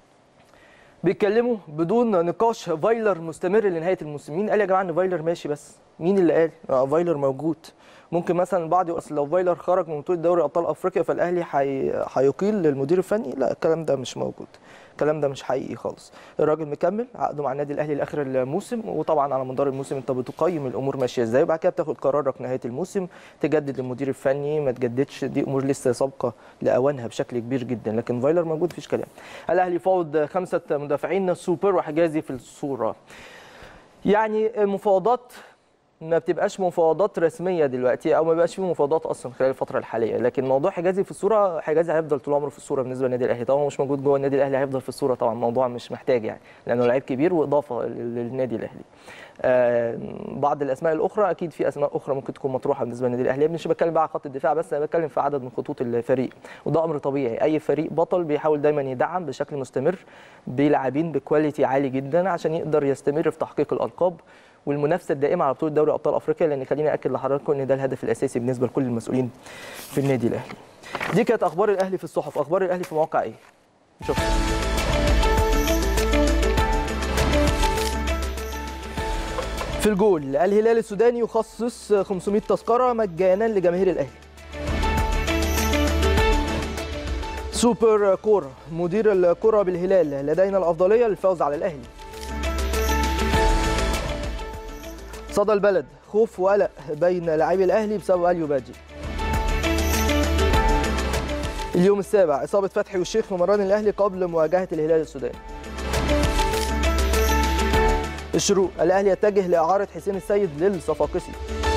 بيتكلموا بدون نقاش فايلر مستمر لنهايه الموسم مين قال يا جماعه ان فايلر ماشي بس مين اللي قال آه فايلر موجود ممكن مثلا البعض يقول أصل لو فايلر خرج من بطوله دوري ابطال افريقيا فالاهلي حي... هيقيل للمدير الفني لا الكلام ده مش موجود الكلام ده مش حقيقي خالص الراجل مكمل عقده مع النادي الاهلي لاخر الموسم وطبعا على مدار الموسم انت بتقيم الامور ماشيه ازاي وبعد كده بتاخد قرارك نهايه الموسم تجدد للمدير الفني ما تجددش دي امور لسه سابقه لاوانها بشكل كبير جدا لكن فايلر موجود مفيش كلام الاهلي فاوض خمسه مدافعين سوبر وحجازي في الصوره يعني المفاوضات ما بتبقاش مفاوضات رسميه دلوقتي او ما بيبقاش في مفاوضات اصلا خلال الفتره الحاليه لكن موضوع حجازي في الصوره حجازي هيفضل طول عمره في الصوره بالنسبه للنادي الاهلي طبعا مش موجود جوه النادي الاهلي هيفضل في الصوره طبعا الموضوع مش محتاج يعني لانه لعيب كبير واضافه للنادي الاهلي آه بعض الاسماء الاخرى اكيد في اسماء اخرى ممكن تكون مطروحه بالنسبه للنادي الاهلي مش بتكلم بقى على خط الدفاع بس انا بتكلم في عدد من خطوط الفريق وده امر طبيعي اي فريق بطل بيحاول دايما يدعم بشكل مستمر بلاعبين بكواليتي عالي جدا عشان يقدر يستمر في تحقيق الالقاب والمنافسه الدائمه على بطوله دوري ابطال افريقيا لان خليني اكد لحضراتكم ان ده الهدف الاساسي بالنسبه لكل المسؤولين في النادي الاهلي. دي كانت اخبار الاهلي في الصحف، اخبار الاهلي في مواقع ايه؟ شكرا. في الجول الهلال السوداني يخصص 500 تذكره مجانا لجماهير الاهلي. سوبر كوره مدير الكره بالهلال لدينا الافضليه للفوز على الاهلي. صدى البلد خوف وقلق بين لاعبي الاهلي بسبب اليو باجي اليوم السابع اصابه فتحي والشيخ في مران الاهلي قبل مواجهه الهلال السوداني الشروق الاهلي يتجه لاعاره حسين السيد للصفاقسي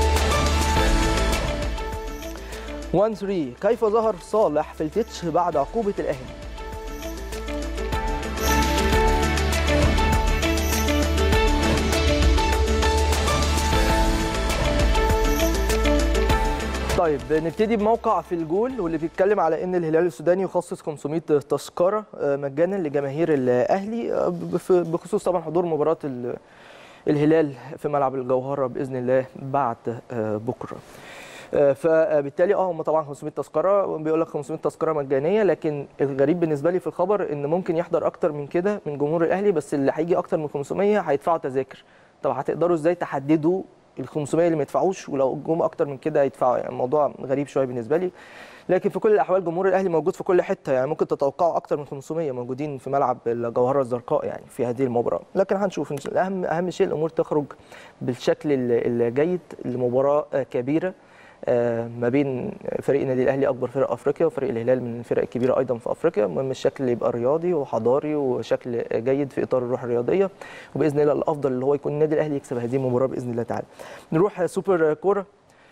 1 3 كيف ظهر صالح في التتش بعد عقوبه الاهلي طيب نبتدي بموقع في الجول واللي بيتكلم على ان الهلال السوداني يخصص 500 تذكره مجانا لجماهير الاهلي بخصوص طبعا حضور مباراه الهلال في ملعب الجوهره باذن الله بعد بكره. فبالتالي اه هم طبعا 500 تذكره بيقول لك 500 تذكره مجانيه لكن الغريب بالنسبه لي في الخبر ان ممكن يحضر اكتر من كده من جمهور الاهلي بس اللي هيجي اكتر من 500 هيدفعوا تذاكر. طب هتقدروا ازاي تحددوا ال 500 اللي ما يدفعوش ولو جم اكتر من كده يدفعوا يعني الموضوع غريب شويه بالنسبه لي لكن في كل الاحوال جمهور الاهلي موجود في كل حته يعني ممكن تتوقعوا اكتر من 500 موجودين في ملعب الجوهره الزرقاء يعني في هذه المباراه لكن هنشوف الاهم اهم شيء الامور تخرج بالشكل الجيد لمباراه كبيره ما بين فريق النادي الاهلي اكبر فرق افريقيا وفريق الهلال من الفرق الكبيره ايضا في افريقيا المهم الشكل يبقى رياضي وحضاري وشكل جيد في اطار الروح الرياضيه وباذن الله الافضل اللي هو يكون النادي الاهلي يكسب هذه المباراه باذن الله تعالى نروح سوبر كوره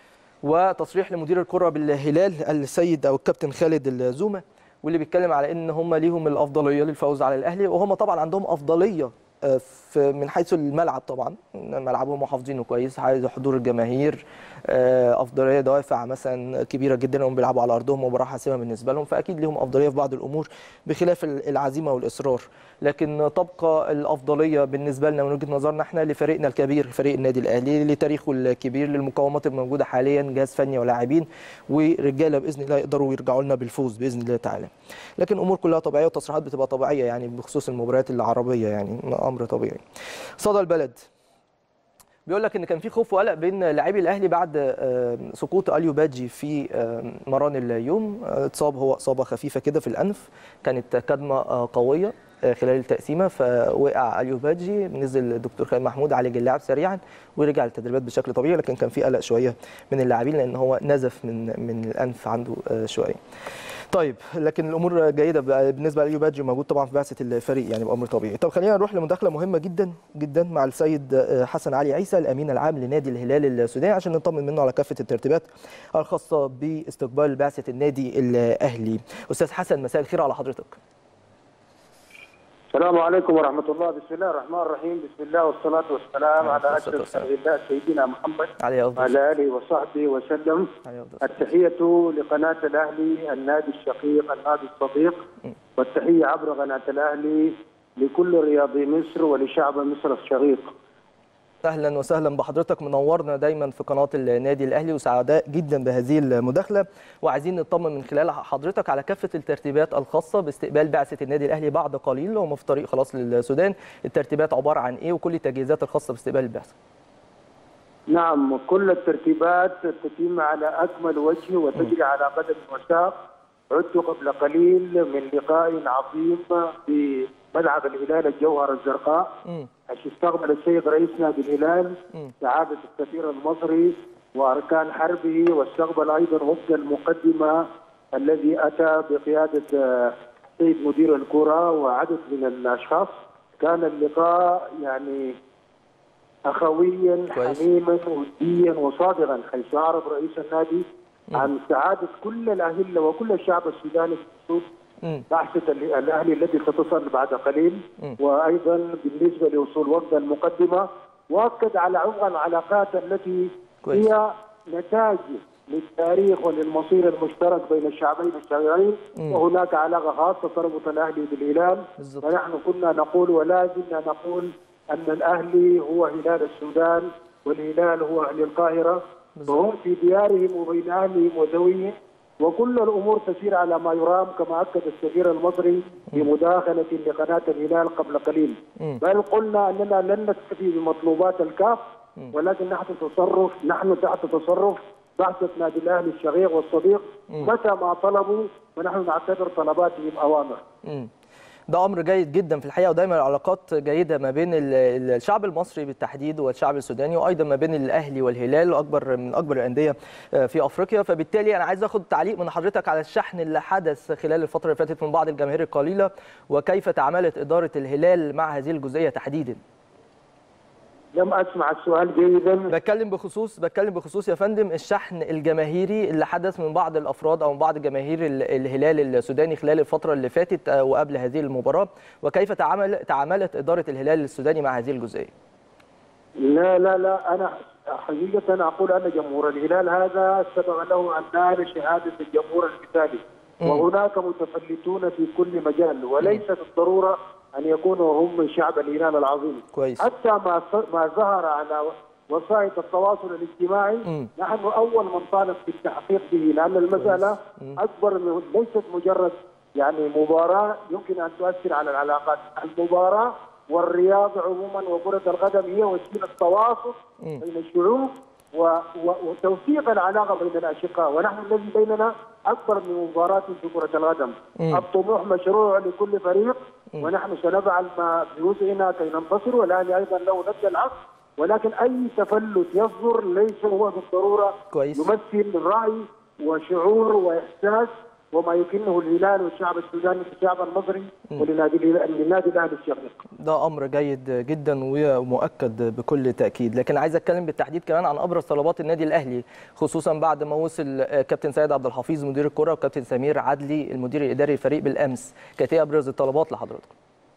وتصريح لمدير الكره بالهلال السيد او الكابتن خالد الزومه واللي بيتكلم على ان هم ليهم الافضليه للفوز على الاهلي وهم طبعا عندهم افضليه في من حيث الملعب طبعا ملعبهم محافظينه كويس عايز حضور الجماهير افضليه دوافع مثلا كبيره جدا هم بيلعبوا على ارضهم مباراه حاسمه بالنسبه لهم فاكيد ليهم افضليه في بعض الامور بخلاف العزيمه والاصرار لكن تبقى الافضليه بالنسبه لنا من وجهه نظرنا احنا لفريقنا الكبير فريق النادي الاهلي لتاريخه الكبير للمقومات الموجوده حاليا جهاز فني ولاعبين ورجاله باذن الله يقدروا يرجعوا لنا بالفوز باذن الله تعالى لكن الامور كلها طبيعيه والتصريحات بتبقى طبيعيه يعني بخصوص المباريات العربيه يعني امر طبيعي صدى البلد بيقول لك ان كان في خوف وقلق بين لاعبي الاهلي بعد سقوط اليو باجي في مران اليوم اتصاب هو اصابه خفيفه كده في الانف كانت كدمه قويه خلال التقسيمه فوقع اليو باجي نزل الدكتور خالد محمود عالج اللاعب سريعا ورجع للتدريبات بشكل طبيعي لكن كان في قلق شويه من اللاعبين لان هو نزف من من الانف عنده شويه طيب لكن الامور جيده بالنسبه لايوب باجي موجود طبعا في بعثه الفريق يعني بامر طبيعي طب خلينا نروح لمداخله مهمه جدا جدا مع السيد حسن علي عيسى الامين العام لنادي الهلال السوداني عشان نطمن منه على كافه الترتيبات الخاصه باستقبال بعثه النادي الاهلي استاذ حسن مساء الخير على حضرتك السلام عليكم ورحمة الله بسم الله الرحمن الرحيم بسم الله والصلاة والسلام على أشرف خلق الله سيدنا محمد وعلى آله وصحبه وسلم التحية لقناة الأهلي النادي الشقيق النادي الصديق والتحية عبر قناة الأهلي لكل رياضي مصر ولشعب مصر الشقيق اهلا وسهلا بحضرتك منورنا دايما في قناه النادي الاهلي وسعداء جدا بهذه المداخله وعايزين نطمن من خلال حضرتك على كافه الترتيبات الخاصه باستقبال بعثه النادي الاهلي بعد قليل هم في طريق خلاص للسودان الترتيبات عباره عن ايه وكل التجهيزات الخاصه باستقبال البعثه نعم كل الترتيبات تتم على اكمل وجه وتجري على قدم وساق عدت قبل قليل من لقاء عظيم في ملعب الهلال الجوهره الزرقاء حيث استقبل السيد رئيس نادي الهلال سعاده السفير المصري واركان حربه واستقبل ايضا وفد المقدمه الذي اتى بقياده سيد مدير الكره وعدد من الاشخاص كان اللقاء يعني اخويا كويس. حميما وديا وصادقا حيث اعرب رئيس النادي عن سعاده كل الاهله وكل الشعب السوداني في السود مم. بعثة ال- الأهلي التي ستصل بعد قليل وأيضا بالنسبة لوصول وفد المقدمة وأكد على عمق العلاقات التي كويس. هي نتاج للتاريخ وللمصير المشترك بين الشعبين الشقيقين وهناك علاقة خاصة تربط الأهلي بالهلال بالضبط. ونحن كنا نقول ولا زلنا نقول أن الأهلي هو هلال السودان والهلال هو أهل القاهرة وهم في ديارهم وبين أهلهم وذويهم وكل الامور تسير على ما يرام كما اكد السفير المصري بمداخله لقناه الهلال قبل قليل بل قلنا اننا لن نكتفي بمطلوبات الكاف ولكن نحن تصرف نحن تحت تصرف بعثه نادي الاهلي الشقيق والصديق متى ما طلبوا فنحن نعتبر طلباتهم اوامر مم. ده امر جيد جدا في الحقيقه ودايما العلاقات جيده ما بين ال- ال- الشعب المصري بالتحديد والشعب السوداني وايضا ما بين الاهلي والهلال واكبر من اكبر الانديه آه، في افريقيا فبالتالي انا عايز اخد تعليق من حضرتك على الشحن اللي حدث خلال الفتره اللي فاتت من بعض الجماهير القليله وكيف تعاملت اداره الهلال مع هذه الجزئيه تحديدا لم اسمع السؤال جيدا بتكلم بخصوص بتكلم بخصوص يا فندم الشحن الجماهيري اللي حدث من بعض الافراد او من بعض جماهير ال- الهلال السوداني خلال الفتره اللي فاتت آه، وقبل هذه المباراه وكيف تعامل تعاملت اداره الهلال السوداني مع هذه الجزئيه لا لا لا انا حقيقه اقول ان جمهور الهلال هذا سبق له ان نال شهاده الجمهور المثالي وهناك متفلتون في كل مجال وليست الضروره ان يكونوا هم شعب الهلال العظيم كويس. حتى ما ظ- ما ظهر على وسائل التواصل الاجتماعي مم. نحن اول من طالب بالتحقيق به لان المساله اكبر من ليست مجرد يعني مباراه يمكن ان تؤثر على العلاقات المباراه والرياضه عموما وكره القدم هي وسيله تواصل بين الشعوب و... و... وتوثيق العلاقه بين الاشقاء ونحن الذي بيننا اكبر من مباراه في كره القدم الطموح مشروع لكل فريق ونحن سنفعل ما بوسعنا كي ننتصر والان ايضا له نفس العقد ولكن اي تفلت يصدر ليس هو بالضروره كويس. يمثل راي وشعور واحساس وما يكنه الهلال والشعب السوداني والشعب المصري ولنادي للنادي الاهلي الشقيق. ده امر جيد جدا ومؤكد بكل تاكيد لكن عايز اتكلم بالتحديد كمان عن ابرز طلبات النادي الاهلي خصوصا بعد ما وصل آه، كابتن سيد عبد الحفيظ مدير الكره وكابتن سمير عدلي المدير الاداري للفريق بالامس كانت ايه ابرز الطلبات لحضرتك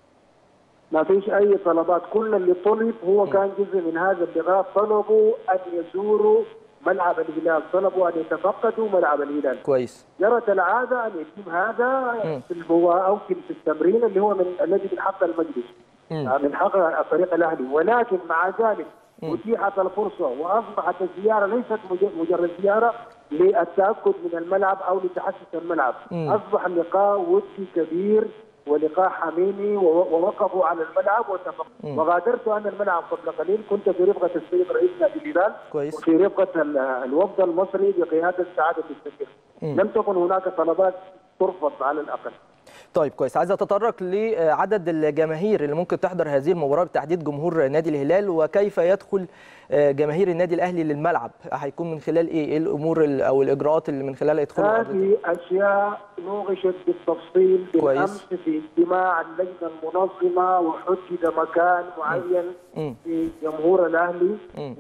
ما فيش اي طلبات كل اللي طلب هو كان جزء من هذا اللقاء طلبوا ان يزوروا ملعب الهلال طلبوا ان يتفقدوا ملعب الهلال كويس جرت العاده ان يتم هذا في المباراه او في في التمرين اللي هو من الذي من حق المجلس آه، من حق فريق الاهلي ولكن مع ذلك اتيحت الفرصه واصبحت الزياره ليست مج- مجرد زياره للتاكد من الملعب او لتحسس الملعب اصبح اللقاء ودي كبير ولقاء حميمي و- ووقفوا على الملعب واتفقوا وغادرت انا الملعب قبل قليل كنت في رفقه السيد رئيس نادي الهلال كويس. وفي رفقه ال- الوفد المصري بقياده سعاده السفير لم تكن هناك طلبات ترفض على الاقل طيب كويس عايز اتطرق لعدد الجماهير اللي ممكن تحضر هذه المباراه بالتحديد جمهور نادي الهلال وكيف يدخل آه، جماهير النادي الاهلي للملعب هيكون من خلال ايه ايه الامور ال- او الاجراءات اللي من خلالها يدخلوا أرض هذه اشياء نوقشت بالتفصيل كويس. بالامس في اجتماع اللجنه المنظمه وحدد مكان معين مم. في جمهور الاهلي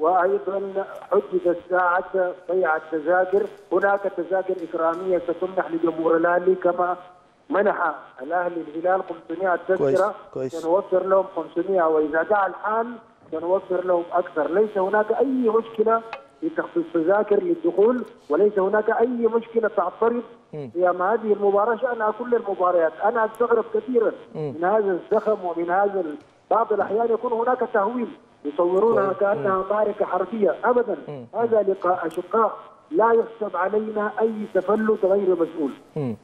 وايضا حدد ساعه بيع التذاكر هناك تذاكر اكراميه ستمنح لجمهور الاهلي كما منح الاهلي الهلال 500 كويس، تذكره كويس. سنوفر لهم 500 واذا دعا الحال سنوفر لهم اكثر ليس هناك اي مشكله في تخصيص تذاكر للدخول وليس هناك اي مشكله تعترض في أما هذه المباراه شانها كل المباريات انا استغرب كثيرا من هذا الزخم ومن هذا ال- بعض الاحيان يكون هناك تهويل يصورونها كويس. كانها معركه حربيه ابدا هذا لقاء اشقاء لا يحسب علينا اي تفلت غير مسؤول مم.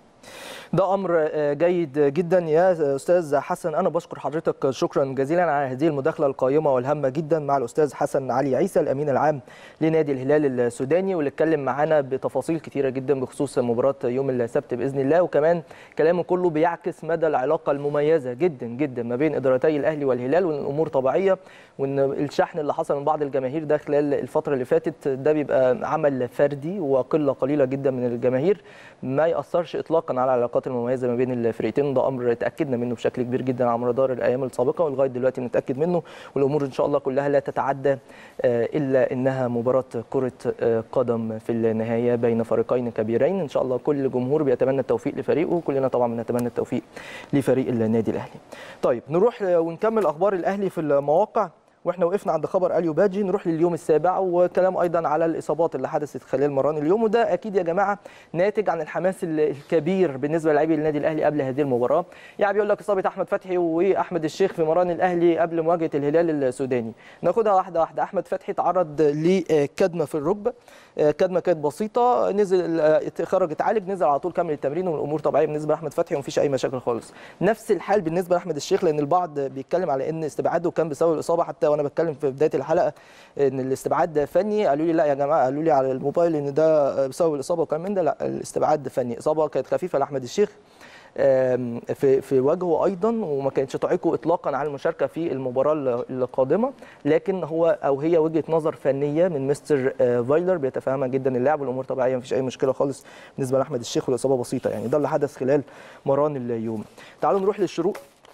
ده امر آه، جيد جدا يا استاذ حسن انا بشكر حضرتك شكرا جزيلا على هذه المداخله القيمه والهامه جدا مع الاستاذ حسن علي عيسى الامين العام لنادي الهلال السوداني واللي اتكلم معانا بتفاصيل كتيره جدا بخصوص مباراه يوم السبت باذن الله وكمان كلامه كله بيعكس مدى العلاقه المميزه جدا جدا ما بين ادارتي الاهلي والهلال وان الامور طبيعيه وان الشحن اللي حصل من بعض الجماهير ده خلال الفتره اللي فاتت ده بيبقى عمل فردي وقله قليله جدا من الجماهير ما ياثرش اطلاقا على العلاقات العلاقات المميزه ما بين الفرقتين وده امر تاكدنا منه بشكل كبير جدا على مدار الايام السابقه ولغايه دلوقتي بنتاكد منه والامور ان شاء الله كلها لا تتعدى الا انها مباراه كره قدم في النهايه بين فريقين كبيرين ان شاء الله كل جمهور بيتمنى التوفيق لفريقه وكلنا طبعا بنتمنى التوفيق لفريق النادي الاهلي. طيب نروح ونكمل اخبار الاهلي في المواقع واحنا وقفنا عند خبر اليو باجي نروح لليوم السابع وكلام ايضا على الاصابات اللي حدثت خلال مران اليوم وده اكيد يا جماعه ناتج عن الحماس الكبير بالنسبه للاعبي النادي الاهلي قبل هذه المباراه يعني بيقول لك اصابه احمد فتحي واحمد الشيخ في مران الاهلي قبل مواجهه الهلال السوداني ناخدها واحده واحده احمد فتحي تعرض لكدمه في الركبه كدمه كانت بسيطه نزل خرج اتعالج نزل على طول كمل التمرين والامور طبيعيه بالنسبه لاحمد فتحي ومفيش اي مشاكل خالص نفس الحال بالنسبه لاحمد الشيخ لان البعض بيتكلم على ان استبعاده كان بسبب الاصابه حتى وانا بتكلم في بدايه الحلقه ان الاستبعاد فني قالوا لي لا يا جماعه قالوا لي على الموبايل ان ده بسبب الاصابه وكلام من ده لا الاستبعاد فني اصابه كانت خفيفه لاحمد الشيخ في في وجهه ايضا وما كانتش تعيقه اطلاقا على المشاركه في المباراه القادمه لكن هو او هي وجهه نظر فنيه من مستر فايلر بيتفهمها جدا اللاعب والامور طبيعيه مفيش اي مشكله خالص بالنسبه لاحمد الشيخ والاصابه بسيطه يعني ده اللي حدث خلال مران اليوم تعالوا نروح للشروق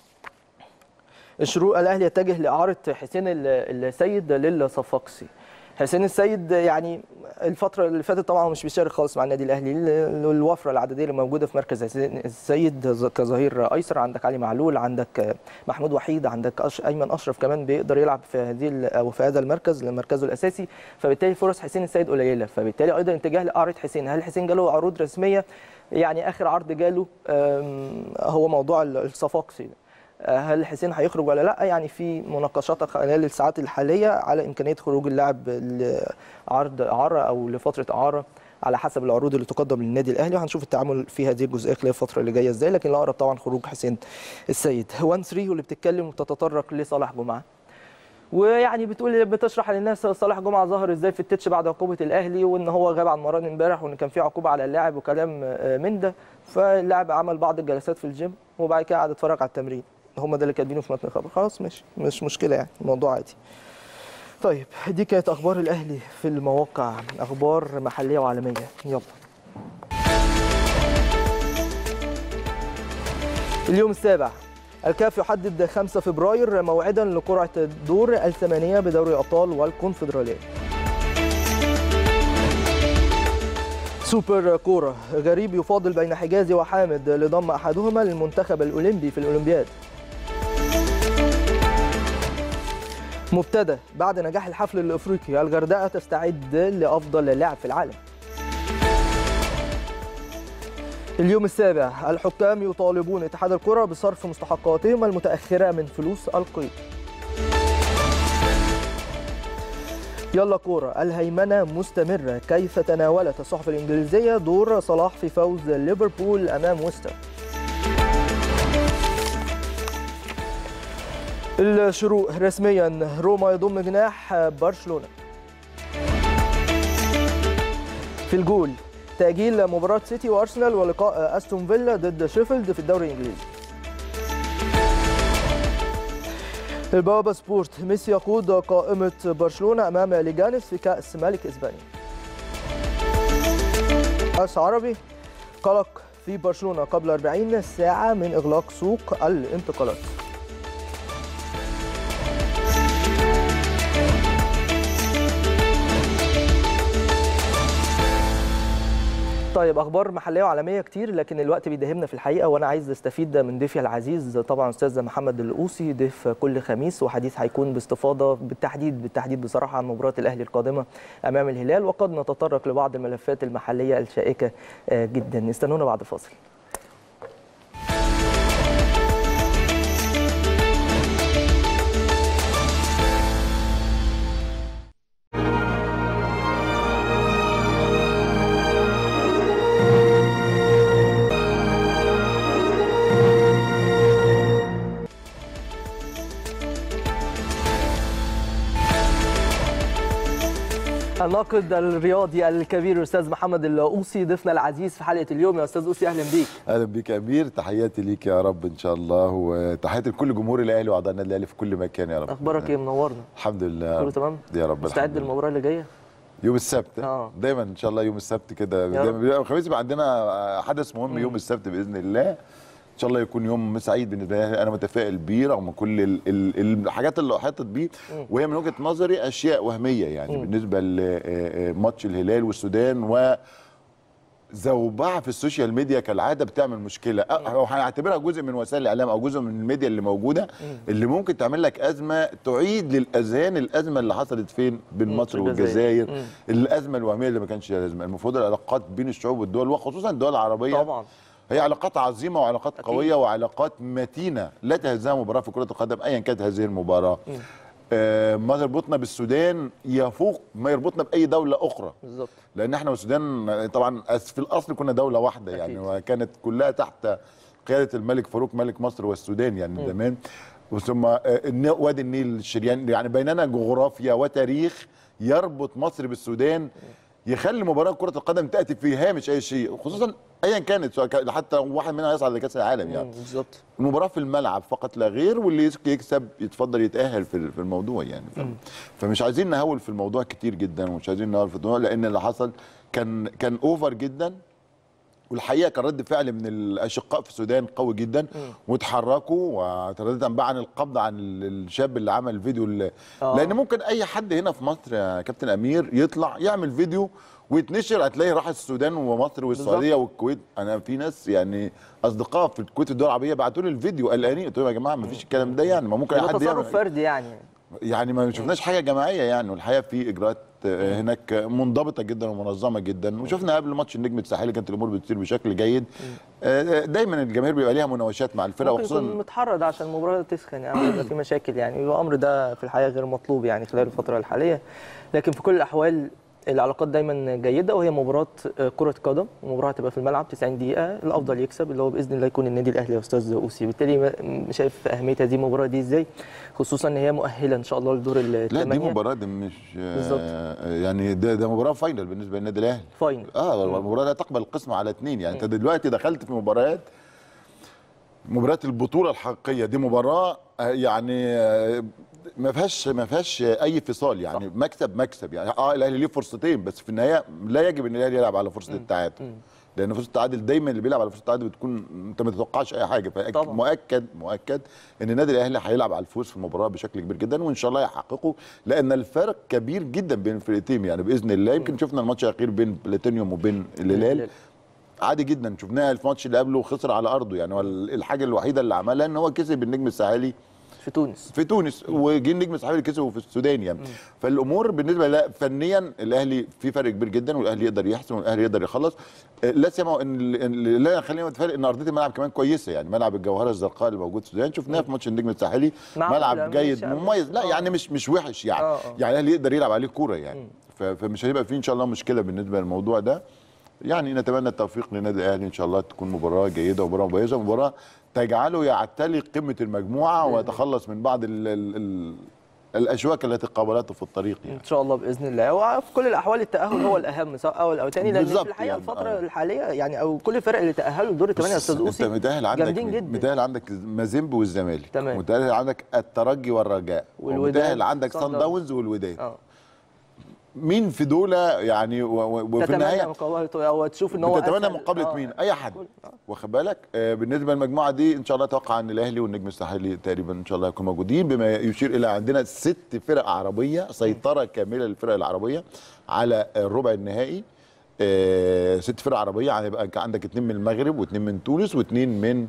الشروق الاهلي يتجه لاعاره حسين السيد للصفاقسي حسين السيد يعني الفترة اللي فاتت طبعا مش بيشارك خالص مع النادي الاهلي الوفرة العددية اللي موجودة في مركز حسين السيد كظهير ايسر عندك علي معلول عندك محمود وحيد عندك أش... ايمن اشرف كمان بيقدر يلعب في هذه او في هذا المركز مركزه الاساسي فبالتالي فرص حسين السيد قليلة فبالتالي ايضا اتجاه لاعارة حسين هل حسين جاله عروض رسمية يعني اخر عرض جاله هو موضوع الصفاقسي هل حسين هيخرج ولا لا يعني في مناقشات خلال الساعات الحاليه على امكانيه خروج اللاعب لعرض اعاره او لفتره اعاره على حسب العروض اللي تقدم للنادي الاهلي وهنشوف التعامل في هذه الجزئيه خلال الفتره اللي جايه ازاي لكن الاقرب طبعا خروج حسين السيد 1 3 واللي بتتكلم وتتطرق لصالح جمعه ويعني بتقول بتشرح للناس صالح جمعه ظهر ازاي في التتش بعد عقوبه الاهلي وان هو غاب عن مران امبارح وان كان في عقوبه على اللاعب وكلام من ده فاللاعب عمل بعض الجلسات في الجيم وبعد كده قعد اتفرج على التمرين هم ده اللي كاتبينه في متن الخبر خلاص ماشي مش مشكله يعني الموضوع عادي طيب دي كانت اخبار الاهلي في المواقع اخبار محليه وعالميه يلا اليوم السابع الكاف يحدد 5 فبراير موعدا لقرعه الدور الثمانيه بدوري الابطال والكونفدراليه سوبر كوره غريب يفاضل بين حجازي وحامد لضم احدهما للمنتخب الاولمبي في الاولمبياد مبتدا بعد نجاح الحفل الافريقي الغردقه تستعد لافضل لاعب في العالم اليوم السابع الحكام يطالبون اتحاد الكره بصرف مستحقاتهم المتاخره من فلوس القيد يلا كورة الهيمنة مستمرة كيف تناولت الصحف الإنجليزية دور صلاح في فوز ليفربول أمام ويستر الشروق رسميا روما يضم جناح برشلونة في الجول تأجيل مباراة سيتي وأرسنال ولقاء أستون فيلا ضد شيفيلد في الدوري الإنجليزي البوابة سبورت ميسي يقود قائمة برشلونة أمام ليجانس في كأس ملك إسبانيا أس عربي قلق في برشلونة قبل 40 ساعة من إغلاق سوق الانتقالات طيب اخبار محليه وعالميه كتير لكن الوقت بيداهمنا في الحقيقه وانا عايز استفيد من ضيفي العزيز طبعا استاذ محمد القوسي ضيف كل خميس وحديث هيكون باستفاضه بالتحديد بالتحديد بصراحه عن مباراه الاهلي القادمه امام الهلال وقد نتطرق لبعض الملفات المحليه الشائكه جدا استنونا بعد فاصل الناقد الرياضي الكبير الاستاذ محمد القوسي ضيفنا العزيز في حلقه اليوم يا استاذ قوسي اهلا بيك اهلا بيك يا امير تحياتي ليك يا رب ان شاء الله وتحياتي لكل جمهور الاهلي واعضاء النادي الاهلي في كل مكان يا رب اخبارك ايه منورنا الحمد لله كله تمام يا رب مستعد الحمد لله. للمباراه اللي جايه يوم السبت آه. دايما ان شاء الله يوم السبت كده يا دايما رب. بيبقى الخميس يبقى عندنا حدث مهم يوم السبت باذن الله ان شاء الله يكون يوم سعيد بالنسبه لي انا متفائل بيه رغم كل ال ال الحاجات اللي احاطت بيه وهي من وجهه نظري اشياء وهميه يعني بالنسبه لماتش الهلال والسودان و زوبعه في السوشيال ميديا كالعاده بتعمل مشكله أه، او هنعتبرها جزء من وسائل الاعلام او جزء من الميديا اللي موجوده اللي ممكن تعمل لك ازمه تعيد للاذهان الازمه اللي حصلت فين بين مم، مصر في الجزائر. والجزائر الازمه الوهميه اللي ما كانش لها لازمه المفروض العلاقات بين الشعوب والدول وخصوصا الدول العربيه طبعا هي علاقات عظيمه وعلاقات أكيد. قويه وعلاقات متينه لا تهزها مباراه في كره القدم ايا كانت هذه المباراه آه ما يربطنا بالسودان يفوق ما يربطنا باي دوله اخرى بالظبط لان احنا والسودان طبعا أس- في الاصل كنا دوله واحده يعني أكيد. وكانت كلها تحت قياده الملك فاروق ملك مصر والسودان يعني زمان وثم آه، الن- وادي النيل الشريان يعني بيننا جغرافيا وتاريخ يربط مصر بالسودان يخلي مباراه كره القدم تاتي في هامش اي شيء خصوصا ايا كانت سواء كان- حتى واحد منها يصعد لكاس العالم يعني مم، بالظبط المباراه في الملعب فقط لا غير واللي يس- يكسب يتفضل يتاهل في في الموضوع يعني ف... فمش عايزين نهول في الموضوع كتير جدا ومش عايزين نهول في الموضوع لان اللي حصل كان كان اوفر جدا والحقيقه كان رد فعل من الاشقاء في السودان قوي جدا وتحركوا وترددا بقى عن القبض عن ال- الشاب اللي عمل الفيديو اللي آه. لان ممكن اي حد هنا في مصر يا كابتن امير يطلع يعمل فيديو ويتنشر هتلاقي راح السودان ومصر والسعوديه والكويت انا في ناس يعني اصدقاء في الكويت والدول العربيه بعتوا لي الفيديو قلقانين قلت لهم يا جماعه ما فيش الكلام ده يعني ما ممكن اي ده حد تصرف يعمل فردي يعني يعني ما شفناش حاجه جماعيه يعني والحقيقه في اجراءات آه، هناك منضبطه جدا ومنظمه جدا وشفنا قبل ماتش النجم الساحلي كانت الامور بتسير بشكل جيد آه، دايما الجماهير بيبقى ليها مناوشات مع الفرق ممكن يكون وخصوصا متحرض عشان المباراه تسخن يعني أو يبقى في مشاكل يعني الامر ده في الحقيقه غير مطلوب يعني خلال الفتره الحاليه لكن في كل الاحوال العلاقات دايما جيده وهي مباراه آه، كره قدم ومباراه هتبقى في الملعب 90 دقيقه الافضل يكسب اللي هو باذن الله يكون النادي الاهلي يا استاذ اوسي بالتالي م- شايف اهميه هذه المباراه دي ازاي خصوصا ان هي مؤهله ان شاء الله لدور لا دي الثمانيه مباراه دي مش آه، بالظبط. يعني ده ده مباراه فاينل بالنسبه للنادي الاهلي فاينل اه المباراه لا تقبل القسمه على اثنين يعني انت دلوقتي دخلت في مباريات مباريات البطوله الحقيقيه دي مباراه آه، يعني آه، ما فيهاش ما فيهاش اي فصال يعني مكسب مكسب يعني اه الاهلي ليه فرصتين بس في النهايه لا يجب ان الاهلي يلعب على فرصه التعادل لان فرصه التعادل دايما اللي بيلعب على فرصه التعادل بتكون انت ما تتوقعش اي حاجه طبعاً. فمؤكد مؤكد ان النادي الاهلي هيلعب على الفوز في المباراه بشكل كبير جدا وان شاء الله يحققه لان الفرق كبير جدا بين الفرقتين يعني باذن الله يمكن شفنا الماتش الاخير بين بلاتينيوم وبين الهلال عادي جدا شفناها في الماتش اللي قبله خسر على ارضه يعني هو الحاجه الوحيده اللي عملها ان هو كسب النجم الساحلي في تونس في تونس وجه النجم الساحلي اللي كسبه في السودان يعني فالامور بالنسبه لا فنيا الاهلي في فرق كبير جدا والاهلي يقدر يحسم والاهلي يقدر يخلص آه، لا سيما ان ال- ال- لا خلينا نتفرق ان ارضيه الملعب كمان كويسه يعني ملعب الجوهره الزرقاء اللي موجود في السودان شفناه في ماتش النجم الساحلي معقول، ملعب يعني جيد مش يعني- مميز لا آه. يعني مش مش وحش يعني آه، آه. يعني الاهلي يقدر يلعب عليه كوره يعني ف- فمش هيبقى فيه ان شاء الله مشكله بالنسبه للموضوع ده يعني نتمنى التوفيق للنادي الاهلي ان شاء الله تكون مباراه جيده ومباراه مميزه ومباراه تجعله يعتلي قمه المجموعه ويتخلص من بعض ال ال ال الاشواك التي قابلته في الطريق يعني ان شاء الله باذن الله وفي كل الاحوال التاهل هو الاهم سواء اول او ثاني لان بالظبط في الحقيقه يعني، الفتره آه. الحاليه يعني او كل الفرق اللي تاهلوا لدور الثمانيه يا بص، استاذ اوسي انت متاهل عندك جامدين مين؟ جدا متاهل عندك مازيمب والزمالك تمام. متاهل عندك الترجي والرجاء والوداد، ومتاهل عندك صن صن داونز. داونز والوداد اه مين في دول يعني و- و- وفي تتمنى النهايه مقابلته او تشوف ان هو بتتمنى أسهل. مقابله آه. مين اي حد كل- آه. واخد بالك آه بالنسبه للمجموعه دي ان شاء الله اتوقع ان الاهلي والنجم الساحلي تقريبا ان شاء الله يكونوا موجودين بما يشير الى عندنا ست فرق عربيه سيطره كامله للفرق العربيه على الربع النهائي آه ست فرق عربيه يعني يبقى عندك اثنين من المغرب واثنين من تونس واثنين من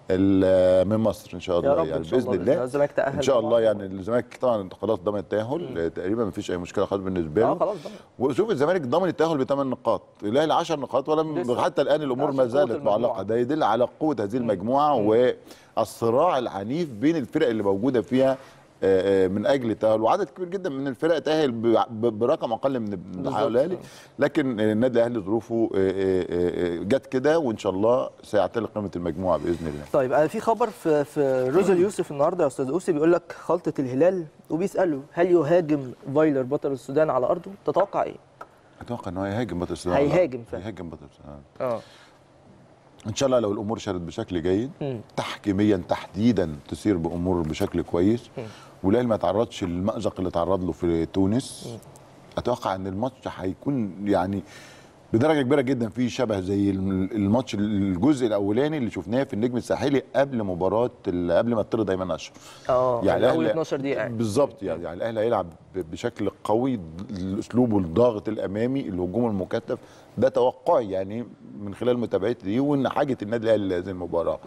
ال- من مصر ان شاء يا الله رب يعني ان شاء الله باذن الله الزمالك تاهل ان شاء طبعاً. الله يعني الزمالك طبعا خلاص ضمن التاهل آه، تقريبا ما فيش اي مشكله خالص بالنسبه له اه خلاص بقى. وشوف الزمالك ضامن التاهل بثمان نقاط الاهلي 10 نقاط ولم لسه. حتى الان الامور عشان ما قوة زالت المجموعة. معلقه ده يدل على قوه هذه المجموعه والصراع العنيف بين الفرق اللي موجوده فيها آه، آه، من اجل التاهل وعدد كبير جدا من الفرق تاهل ب- ب- برقم اقل من بالظبط. الاهلي لكن آه، النادي الاهلي ظروفه آه، آه، آه، جت كده وان شاء الله سيعتلي قيمه المجموعه باذن الله طيب انا في خبر في في روزل يوسف النهارده يا استاذ اوسي بيقول لك خلطه الهلال وبيساله هل يهاجم فايلر بطل السودان على ارضه تتوقع ايه اتوقع ان هو هيهاجم بطل السودان هيهاجم فعلا. هيهاجم بطل السودان اه ان شاء الله لو الامور سارت بشكل جيد مم. تحكيميا تحديدا تسير بامور بشكل كويس والاهلي ما تعرضش للمازق اللي تعرض له في تونس اتوقع ان الماتش هيكون يعني بدرجه كبيره جدا في شبه زي الم- الماتش الجزء الاولاني اللي شفناه في النجم الساحلي قبل مباراه ال- قبل ما تطرد ايمن اشرف اه يعني اول الأهلي- 12 دقيقه يعني. بالظبط يعني, يعني الاهلي هيلعب ب- بشكل قوي اسلوبه الضاغط الامامي الهجوم المكثف ده توقعي يعني من خلال متابعتي دي وان حاجه النادي الاهلي لهذه المباراه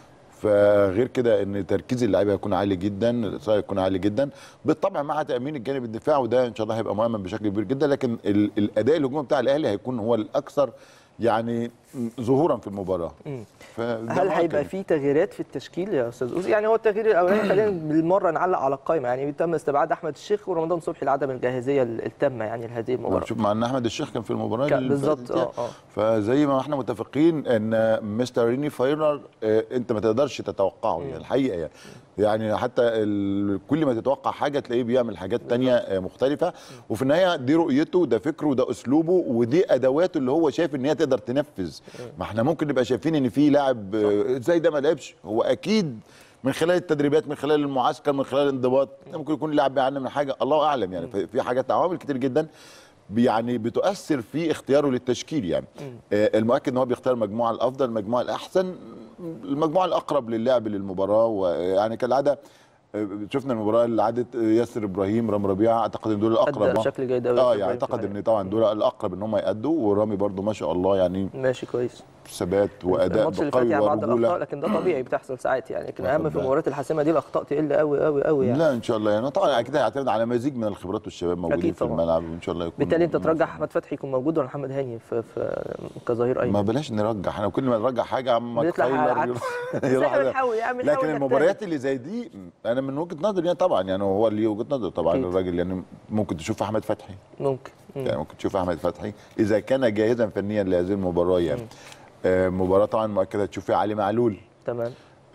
فغير كده ان تركيز اللعيبه هيكون عالي جدا الاصرار هيكون عالي جدا بالطبع مع تامين الجانب الدفاعي وده ان شاء الله هيبقى مؤمن بشكل كبير جدا لكن ال- الاداء الهجومي بتاع الاهلي هيكون هو الاكثر يعني ظهورا في المباراه فده هل مؤكد. هيبقى في تغييرات في التشكيل يا استاذ اوزي يعني هو التغيير الاولاني خلينا بالمره نعلق على القائمه يعني تم استبعاد احمد الشيخ ورمضان صبحي لعدم الجاهزيه التامه يعني لهذه المباراه شوف مع ان احمد الشيخ كان في المباراه كان اللي بالظبط، فاتت اه، يعني. اه. فزي ما احنا متفقين ان مستر ريني فايرر اه، انت ما تقدرش تتوقعه يعني الحقيقه يعني يعني حتى ال- كل ما تتوقع حاجه تلاقيه بيعمل حاجات تانية اه، مختلفه وفي النهايه دي رؤيته ده فكره ده اسلوبه ودي ادواته اللي هو شايف ان هي تقدر تنفذ ما احنا ممكن نبقى شايفين ان في لاعب اه، ازاي ده ما لعبش هو اكيد من خلال التدريبات من خلال المعسكر من خلال الانضباط ممكن يكون اللاعب بيعاني من حاجه الله اعلم يعني في حاجات عوامل كتير جدا يعني بتؤثر في اختياره للتشكيل يعني آه، المؤكد ان هو بيختار المجموعه الافضل المجموعه الاحسن المجموعه الاقرب للعب للمباراه ويعني كالعاده آه، شفنا المباراه اللي عادت آه، ياسر ابراهيم رام ربيعه اعتقد ان دول الاقرب أدى بشكل جيد أوي اه ياسر يعني إبراهيم في اعتقد الحقيقة. ان طبعا دول الاقرب ان هم يادوا ورامي برضو ما شاء الله يعني ماشي كويس ثبات واداء الماتش اللي فات قوي يعني بعض الاخطاء ورجوله لكن ده طبيعي بتحصل ساعات يعني لكن اهم في بالك. المباريات الحاسمه دي الاخطاء تقل قوي قوي قوي يعني لا ان شاء الله يعني طبعا اكيد هيعتمد على مزيج من الخبرات والشباب موجودين أكيد في طبعاً. الملعب وان شاء الله يكون بالتالي انت ترجح احمد فتحي يكون موجود ولا محمد هاني في, في كظهير ما ايمن بلاش نرجح احنا كل ما نرجح حاجه عم بنطلع على العكس. بس احنا بنحاول يعني بنحاول لكن نجتهد. المباريات اللي زي دي انا من وجهه نظري يعني طبعا يعني هو اللي وجهه نظره طبعا أكيد. الراجل يعني ممكن تشوف احمد فتحي ممكن مم. يعني ممكن تشوف احمد فتحي اذا كان جاهزا فنيا لهذه المباراه يعني آه مباراه طبعا مؤكده تشوف فيها علي معلول تمام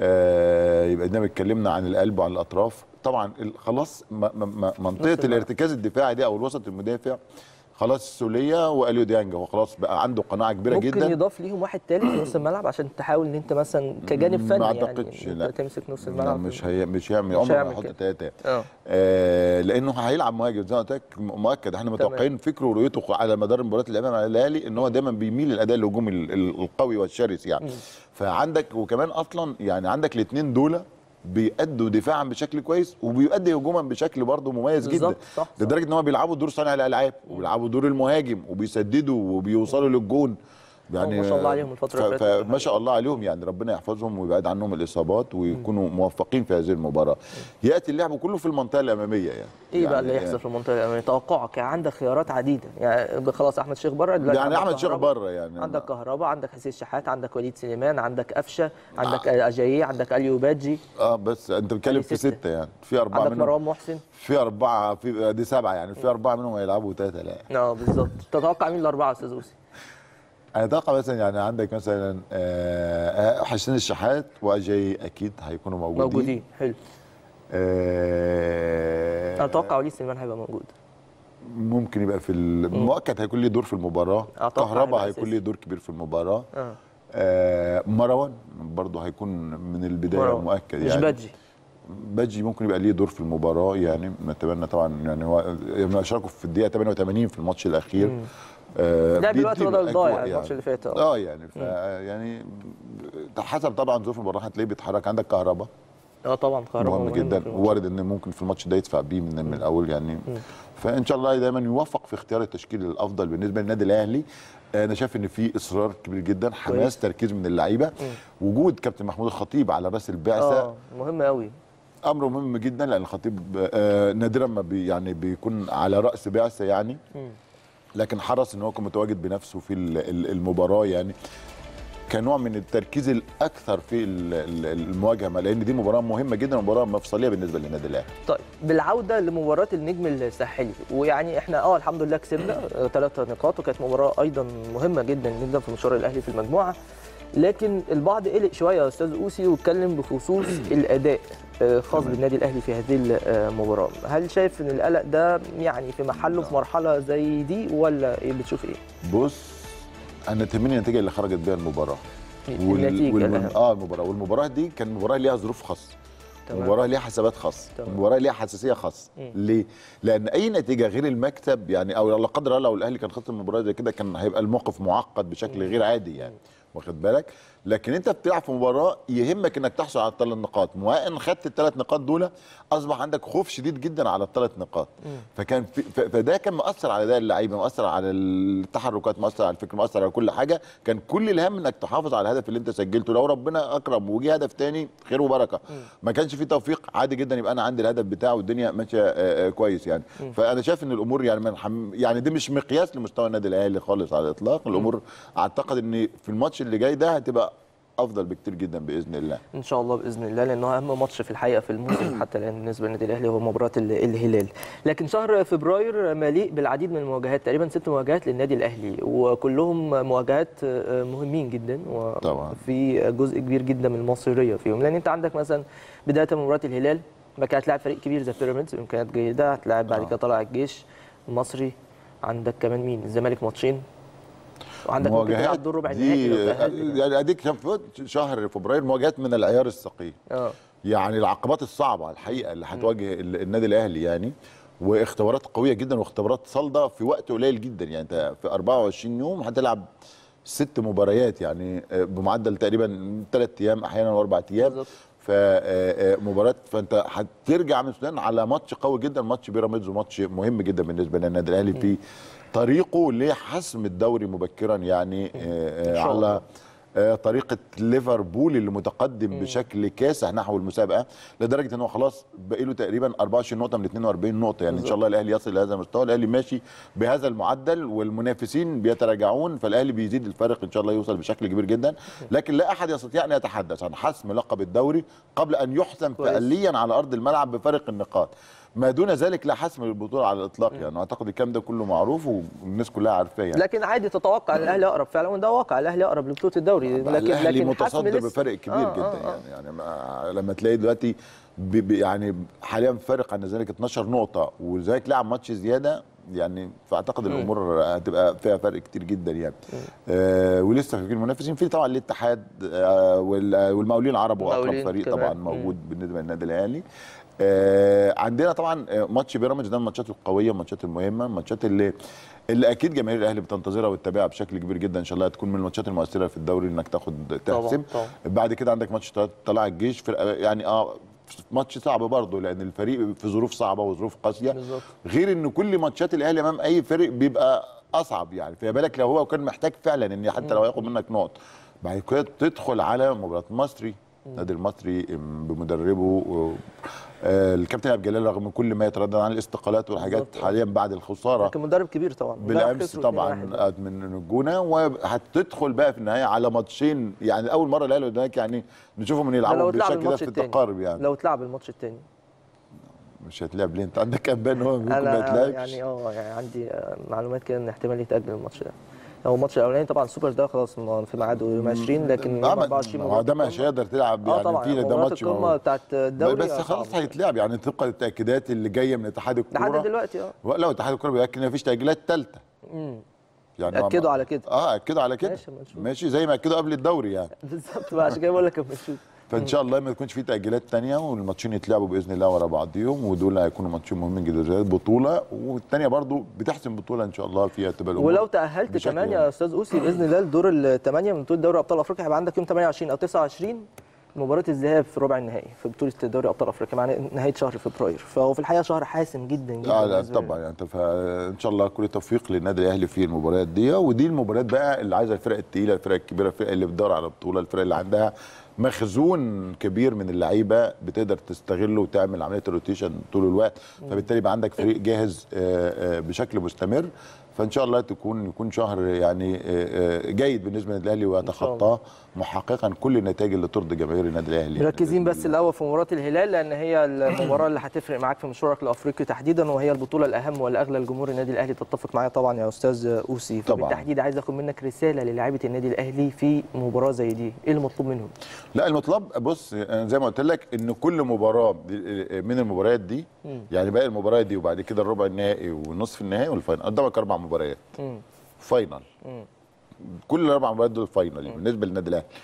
آه يبقى دايما اتكلمنا عن القلب وعن الاطراف طبعا ال- خلاص م- م- م- منطقه الملعب. الارتكاز الدفاعي دي او الوسط المدافع خلاص السوليه واليو ديانج هو خلاص بقى عنده قناعه كبيره ممكن جدا يضاف ليهم واحد تالت في نص الملعب عشان تحاول ان انت مثلا كجانب ما فني أعتقدش، يعني لا. انت تمسك نص لا الملعب مش هي مش هيعمل مش عمره ما هيعمل هيحط كده. ثلاثه اه آه لانه هيلعب مهاجم زي ما قلت لك مؤكد احنا متوقعين فكره ورؤيته على مدار المباريات اللي امام الاهلي ان هو دايما بيميل للاداء الهجومي ال- ال- القوي والشرس يعني فعندك وكمان اصلا يعني عندك الاثنين دول بيأدوا دفاعا بشكل كويس وبيؤدي هجوما بشكل برضه مميز جدا بالظبط، صح، صح. لدرجه ان هو بيلعبوا دور صانع الالعاب وبيلعبوا دور المهاجم وبيسددوا وبيوصلوا للجون يعني ما شاء الله عليهم الفترة اللي ف- فاتت. فما شاء الله عليهم يعني ربنا يحفظهم ويبعد عنهم الاصابات ويكونوا موفقين في هذه المباراه ياتي اللعب كله في المنطقه الاماميه يعني ايه بقى يعني اللي يحصل في المنطقه الاماميه توقعك يعني عندك خيارات عديده يعني خلاص احمد شيخ بره دلوقتي يعني عندك احمد شيخ كهربا، بره يعني عندك كهربا عندك حسين شحات عندك وليد سليمان عندك قفشه عندك اجاييه عندك اليو بادجي اه بس انت بتتكلم يعني في ستة. سته يعني في اربعه عندك منهم مروان محسن في اربعه في دي سبعه يعني في اربعه منهم هيلعبوا ثلاثه لا اه بالظبط تتوقع مين الاربعه يا استاذ اوسي انا اتوقع مثلا يعني عندك مثلا آه، آه، حسين الشحات واجاي اكيد هيكونوا موجودين موجودين حلو آه انا اتوقع وليد سليمان هيبقى موجود ممكن يبقى في المؤكد هيكون ليه دور في المباراه أتوقع كهربا هيبقى هيكون أساسي. ليه دور كبير في المباراه اه آه مروان برضه هيكون من البدايه مروان. مؤكد مش يعني بادجي بادجي ممكن يبقى ليه دور في المباراه يعني نتمنى طبعا يعني هو يعني اشركوا في الدقيقه 88 في الماتش الاخير آه لعب الوقت بيدي بدل ضايع أجواء الماتش اللي فات اه اه يعني ف يعني حسب طبعا ظروف المباراه هتلاقيه بيتحرك عندك كهربا اه طبعا كهربا مهم جدا في الماتش. وارد ان ممكن في الماتش ده يدفع بيه من, من الاول يعني فان شاء الله دايما يوفق في اختيار التشكيل الافضل بالنسبه للنادي الاهلي انا شايف ان في اصرار كبير جدا كويس. حماس تركيز من اللعيبه وجود كابتن محمود الخطيب على راس البعثه اه مهم قوي امر مهم جدا لان الخطيب آه، نادرا ما بي يعني بيكون على راس بعثه يعني لكن حرص ان هو يكون متواجد بنفسه في ال- ال- المباراه يعني كنوع من التركيز الاكثر في ال- ال- المواجهه لان دي مباراه مهمه جدا ومباراه مفصليه بالنسبه للنادي الاهلي طيب بالعوده لمباراه النجم الساحلي ويعني احنا اه الحمد لله كسبنا ثلاثة نقاط وكانت مباراه ايضا مهمه جدا جدا في مشوار الاهلي في المجموعه لكن البعض قلق شويه يا استاذ اوسي واتكلم بخصوص الاداء آه، خاص بالنادي الاهلي في هذه المباراه هل شايف ان القلق ده يعني في محله في مرحله زي دي ولا ايه بتشوف ايه بص انا تهمني النتيجه اللي خرجت بيها المباراه النتيجه والم... الأهم. اه المباراه والمباراه دي كان مباراه ليها ظروف خاصه تمام. المباراه ليها حسابات خاصه تمام. المباراه ليها حساسيه خاصه ليه لان اي نتيجه غير المكسب يعني او لا قدر الله لو الاهلي كان خسر المباراه زي كده كان هيبقى الموقف معقد بشكل غير عادي يعني واخد بالك لكن انت بتلعب في مباراه يهمك انك تحصل على الثلاث نقاط وان خدت الثلاث نقاط دول اصبح عندك خوف شديد جدا على الثلاث نقاط فكان في ف- فده كان مؤثر على ده اللعيبه مؤثر على التحركات مؤثر على الفكر مؤثر على كل حاجه كان كل الهم انك تحافظ على الهدف اللي انت سجلته لو ربنا اكرم وجي هدف تاني خير وبركه ما كانش في توفيق عادي جدا يبقى انا عندي الهدف بتاعه والدنيا ماشيه آه، آه، كويس يعني فانا شايف ان الامور يعني من حم... يعني دي مش مقياس لمستوى النادي الاهلي خالص على الاطلاق الامور اعتقد ان في الماتش اللي جاي ده هتبقى افضل بكتير جدا باذن الله ان شاء الله باذن الله لانه اهم ماتش في الحقيقه في الموسم حتى الان بالنسبه للنادي الاهلي هو مباراه ال- الهلال لكن شهر فبراير مليء بالعديد من المواجهات تقريبا ست مواجهات للنادي الاهلي وكلهم مواجهات آه، مهمين جدا طبعا. وفي جزء كبير جدا من المصيريه فيهم لان انت عندك مثلا بدايه مباراه الهلال بعد كده هتلاعب فريق كبير زي بيراميدز بامكانيات جيده هتلاعب بعد آه. كده طلع الجيش المصري عندك كمان مين الزمالك ماتشين وعندك ممكن تلعب دور ربع النهائي دي لو تأهلت كمان. يعني اديك شاف شهر فبراير مواجهات من العيار الثقيل اه يعني العقبات الصعبه الحقيقه اللي هتواجه ال- النادي الاهلي يعني واختبارات قويه جدا واختبارات صلده في وقت قليل جدا يعني انت في 24 يوم هتلعب ست مباريات يعني آه، بمعدل تقريبا ثلاث ايام احيانا واربع ايام بالظبط. فمباراه فانت هترجع من السودان على ماتش قوي جدا ماتش بيراميدز وماتش مهم جدا بالنسبه للنادي الاهلي في طريقه لحسم الدوري مبكرا يعني آه، آه، إن شاء على الله. آه، طريقه ليفربول اللي متقدم بشكل كاسح نحو المسابقه لدرجه ان هو خلاص باقي له تقريبا 24 نقطه من 42 نقطه يعني ان شاء الله الاهلي يصل لهذا المستوى الاهلي ماشي بهذا المعدل والمنافسين بيتراجعون فالاهلي بيزيد الفارق ان شاء الله يوصل بشكل كبير جدا لكن لا احد يستطيع ان يتحدث عن حسم لقب الدوري قبل ان يحسم كويس. فعليا على ارض الملعب بفارق النقاط ما دون ذلك لا حسم للبطوله على الاطلاق يعني اعتقد الكلام ده كله معروف والناس كلها عارفاه يعني لكن عادي تتوقع ان الاهلي اقرب فعلا وده واقع الاهلي اقرب لبطوله الدوري لكن الاهلي لكن حسم متصدر لسه- بفرق كبير آه، جدا آه، آه. يعني يعني ما لما تلاقي دلوقتي ب ب يعني حاليا فارق عن الزمالك 12 نقطه والزمالك لعب ماتش زياده يعني فاعتقد الامور هتبقى فيها فرق كتير جدا يعني آه ولسه في المنافسين في طبعا الاتحاد آه وال- والمقاولين العرب هو اقرب المقاولين فريق كمان. طبعا موجود بالنسبه للنادي الاهلي آه عندنا طبعا آه، ماتش بيراميدز ده من الماتشات القويه الماتشات المهمه الماتشات اللي اللي اكيد جماهير الاهلي بتنتظرها وتتابعها بشكل كبير جدا ان شاء الله هتكون من الماتشات المؤثره في الدوري انك تاخد تحسم طبعاً. بعد كده عندك ماتش طلع الجيش فرقه يعني اه ماتش صعب برضه لان الفريق في ظروف صعبه وظروف قاسيه بالظبط. غير ان كل ماتشات الاهلي امام اي فريق بيبقى اصعب يعني فما بالك لو هو كان محتاج فعلا ان حتى لو هياخد منك نقط بعد كده تدخل على مباراه مصري النادي المصري بمدربه آه، الكابتن عبد الجلال رغم كل ما يتردد عن الاستقالات والحاجات بالظبط. حاليا بعد الخساره لكن مدرب كبير طبعا مدرب بالامس خسروا طبعا 2-1. آه، من الجونه وهتدخل بقى في النهايه على ماتشين يعني اول مره الاهلي والزمالك يعني نشوفهم من ده يلعبوا لو اتلعب بالشكل ده الماتش في التاني التقارب يعني لو اتلعب الماتش الثاني مش هتلعب ليه انت عندك ابان هو ممكن ما انا يتلعبش يعني اه يعني عندي آه، معلومات كده ان احتمال يتاجل الماتش ده هو الماتش الاولاني طبعا السوبر ده خلاص م- في ميعاده يوم 20 لكن يوم آه، ما- 24 ما هو ده مش القمة. هيقدر تلعب اه يعني طبعا في ده مباراة ماتش القمه ما- بتاعت الدوري بس آه، خلاص صعب. هيتلعب يعني طبقا للتاكيدات اللي جايه من اتحاد لحد الكوره دلوقتي اه لا اتحاد الكوره بياكد ان مفيش تاجيلات ثالثه مم. يعني أكدوا ما- على كده. اه اكدوا على كده ماشي، أما نشوف. ماشي زي ما اكدوا قبل الدوري يعني بالظبط بقى عشان كده بقول لك اما نشوف فان شاء الله ما يكونش في تاجيلات تانية والماتشين يتلعبوا باذن الله ورا بعضيهم ودول هيكونوا ماتشين مهمين جدا زي البطوله والثانيه برضو بتحسم بطوله ان شاء الله فيها تبقى الامور ولو تاهلت بشكل كمان يعني. يا استاذ اوسي باذن الله لدور الثمانيه من بطوله دوري ابطال افريقيا هيبقى عندك يوم 28 او 29 مباراه الذهاب في ربع النهائي في بطوله دوري ابطال افريقيا مع نهايه شهر فبراير فهو في الحقيقه شهر حاسم جدا جدا اه لا بالنسبة طبعا يعني انت فان شاء الله كل التوفيق للنادي الاهلي في المباريات دي ودي المباريات بقى اللي عايزه الفرق الثقيله الفرق الكبيره الفرق اللي بتدور على بطوله الفرق اللي عندها مخزون كبير من اللعيبه بتقدر تستغله وتعمل عمليه الروتيشن طول الوقت فبالتالي يبقى عندك فريق جاهز آه، آه، بشكل مستمر فان شاء الله تكون يكون شهر يعني آه، آه، جيد بالنسبه للنادي الاهلي ويتخطاه محققا كل النتائج اللي ترضي جماهير النادي الاهلي مركزين بس الاول في مباراه الهلال لان هي المباراه اللي هتفرق معاك في مشوارك الافريقي تحديدا وهي البطوله الاهم والاغلى لجمهور النادي الاهلي تتفق معايا طبعا يا استاذ اوسي طبعاً. فبالتحديد عايز اخد منك رساله للاعيبه النادي الاهلي في مباراه زي دي ايه المطلوب منهم لا المطلب بص انا زي ما قلت لك ان كل مباراه من المباريات دي يعني باقي المباريات دي وبعد كده الربع النهائي والنصف النهائي والفاينل قدامك اربع مباريات مم. فاينل كل الاربع مباريات دول فاينل بالنسبه للنادي الاهلي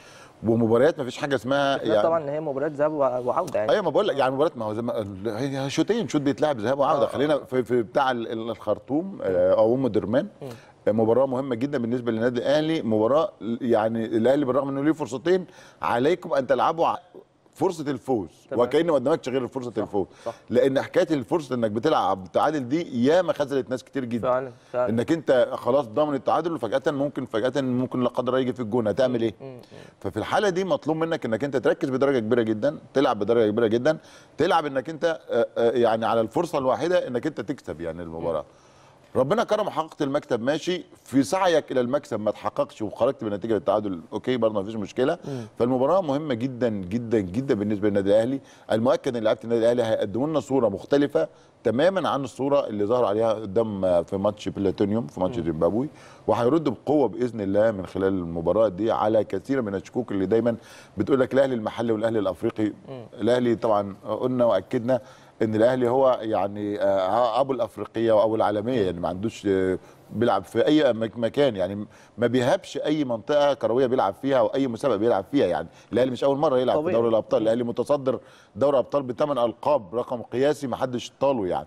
ومباريات ما فيش حاجه اسمها لا طبعا ان هي مباريات ذهاب وع- وعوده يعني ايوه ما بقول لك يعني مباراه ما هو زي ما هي شوطين شوط بيتلعب ذهاب وعوده آه. خلينا في, في بتاع ال- ال- الخرطوم آه، او ام درمان مباراه مهمه جدا بالنسبه للنادي الاهلي مباراه يعني الاهلي بالرغم انه ليه فرصتين عليكم ان تلعبوا ع- فرصه الفوز تمام. وكأن ما قدامكش غير فرصه الفوز صح. لان حكايه الفرصه انك بتلعب تعادل دي ياما خذلت ناس كتير جدا فعلا فعلا انك انت خلاص ضامن التعادل وفجاه ممكن فجاه ممكن لا قدر الله يجي في الجون هتعمل ايه؟ ففي الحاله دي مطلوب منك انك انت تركز بدرجه كبيره جدا تلعب بدرجه كبيره جدا تلعب انك انت آه، آه، يعني على الفرصه الواحده انك انت تكسب يعني المباراه ربنا كرم وحققت المكسب ماشي في سعيك الى المكسب ما تحققش وخرجت بنتيجه التعادل اوكي برضه ما فيش مشكله فالمباراه مهمه جدا جدا جدا بالنسبه للنادي الاهلي المؤكد ان لعيبه النادي الاهلي هيقدموا لنا صوره مختلفه تماما عن الصوره اللي ظهر عليها قدام في ماتش بلاتونيوم في ماتش زيمبابوي وهيرد بقوه باذن الله من خلال المباراه دي على كثير من الشكوك اللي دايما بتقول لك الاهلي المحلي والاهلي الافريقي الاهلي طبعا قلنا واكدنا ان الاهلي هو يعني آه، ابو الافريقيه وابو العالميه يعني ما عندوش آه، بيلعب في اي مك- مكان يعني ما بيهابش اي منطقه كرويه بيلعب فيها او اي مسابقه بيلعب فيها يعني الاهلي مش اول مره يلعب في طبيعي. دوري الابطال الاهلي متصدر دوري ابطال بثمان القاب رقم قياسي ما حدش طاله يعني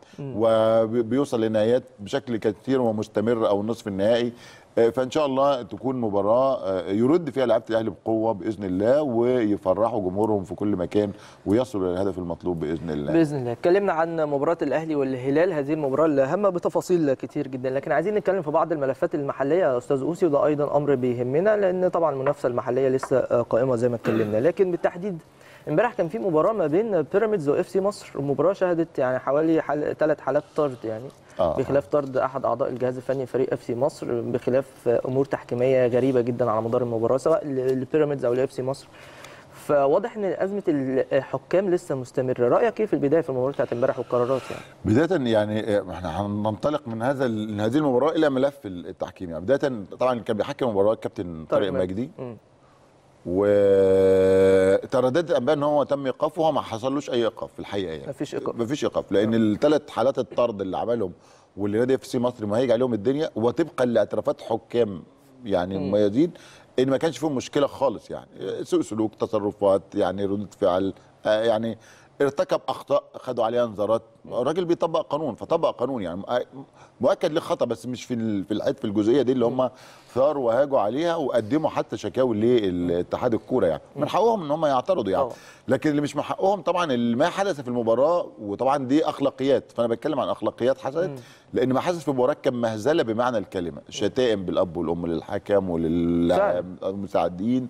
وبيوصل لنهايات بشكل كثير ومستمر او نصف النهائي آه، فان شاء الله تكون مباراه آه، يرد فيها لعيبه الاهلي بقوه باذن الله ويفرحوا جمهورهم في كل مكان ويصلوا الى الهدف المطلوب باذن الله باذن الله اتكلمنا عن مباراه الاهلي والهلال هذه المباراه الهامه بتفاصيل كتير جدا لكن عايزين نتكلم في بعض الملفات المحليه يا استاذ اوسي وده ايضا امر بيهمنا لان طبعا المنافسه المحليه لسه قائمه زي ما اتكلمنا لكن بالتحديد امبارح كان في مباراه ما بين بيراميدز واف سي مصر المباراه شهدت يعني حوالي حل... ثلاث حالات طرد يعني آه. بخلاف طرد احد اعضاء الجهاز الفني لفريق اف سي مصر بخلاف امور تحكيميه غريبه جدا على مدار المباراه سواء لبيراميدز او لاف سي مصر فواضح ان ازمه الحكام لسه مستمره رايك ايه في البدايه في المباراه بتاعت امبارح والقرارات يعني بداية يعني آه، احنا هننطلق من هذا ال- من هذه المباراة إلى ملف التحكيم يعني بداية طبعا كان بيحكم المباراة الكابتن طارق مجدي مم. وترددت الانباء ان هو تم ايقافه وهو ما حصلوش اي ايقاف في الحقيقه يعني مفيش إيقاف. مفيش ايقاف لان الثلاث حالات الطرد اللي عملهم واللي نادي اف سي مصر مهيج عليهم الدنيا وطبقا لاعترافات حكام يعني مميزين ان ما كانش فيهم مشكله خالص يعني سوء سلوك تصرفات يعني ردود فعل آه، يعني ارتكب اخطاء خدوا عليها انذارات الراجل بيطبق قانون فطبق قانون يعني مؤكد ليه خطا بس مش في ال- في الحته في الجزئيه دي اللي هم ثاروا وهاجوا عليها وقدموا حتى شكاوي لاتحاد الكوره يعني من حقهم ان هم يعترضوا يعني طبعا. لكن اللي مش من حقهم طبعا اللي ما حدث في المباراه وطبعا دي اخلاقيات فانا بتكلم عن اخلاقيات حصلت لان ما حدث في المباراه كان مهزله بمعنى الكلمه شتائم بالاب والام للحكم وللمساعدين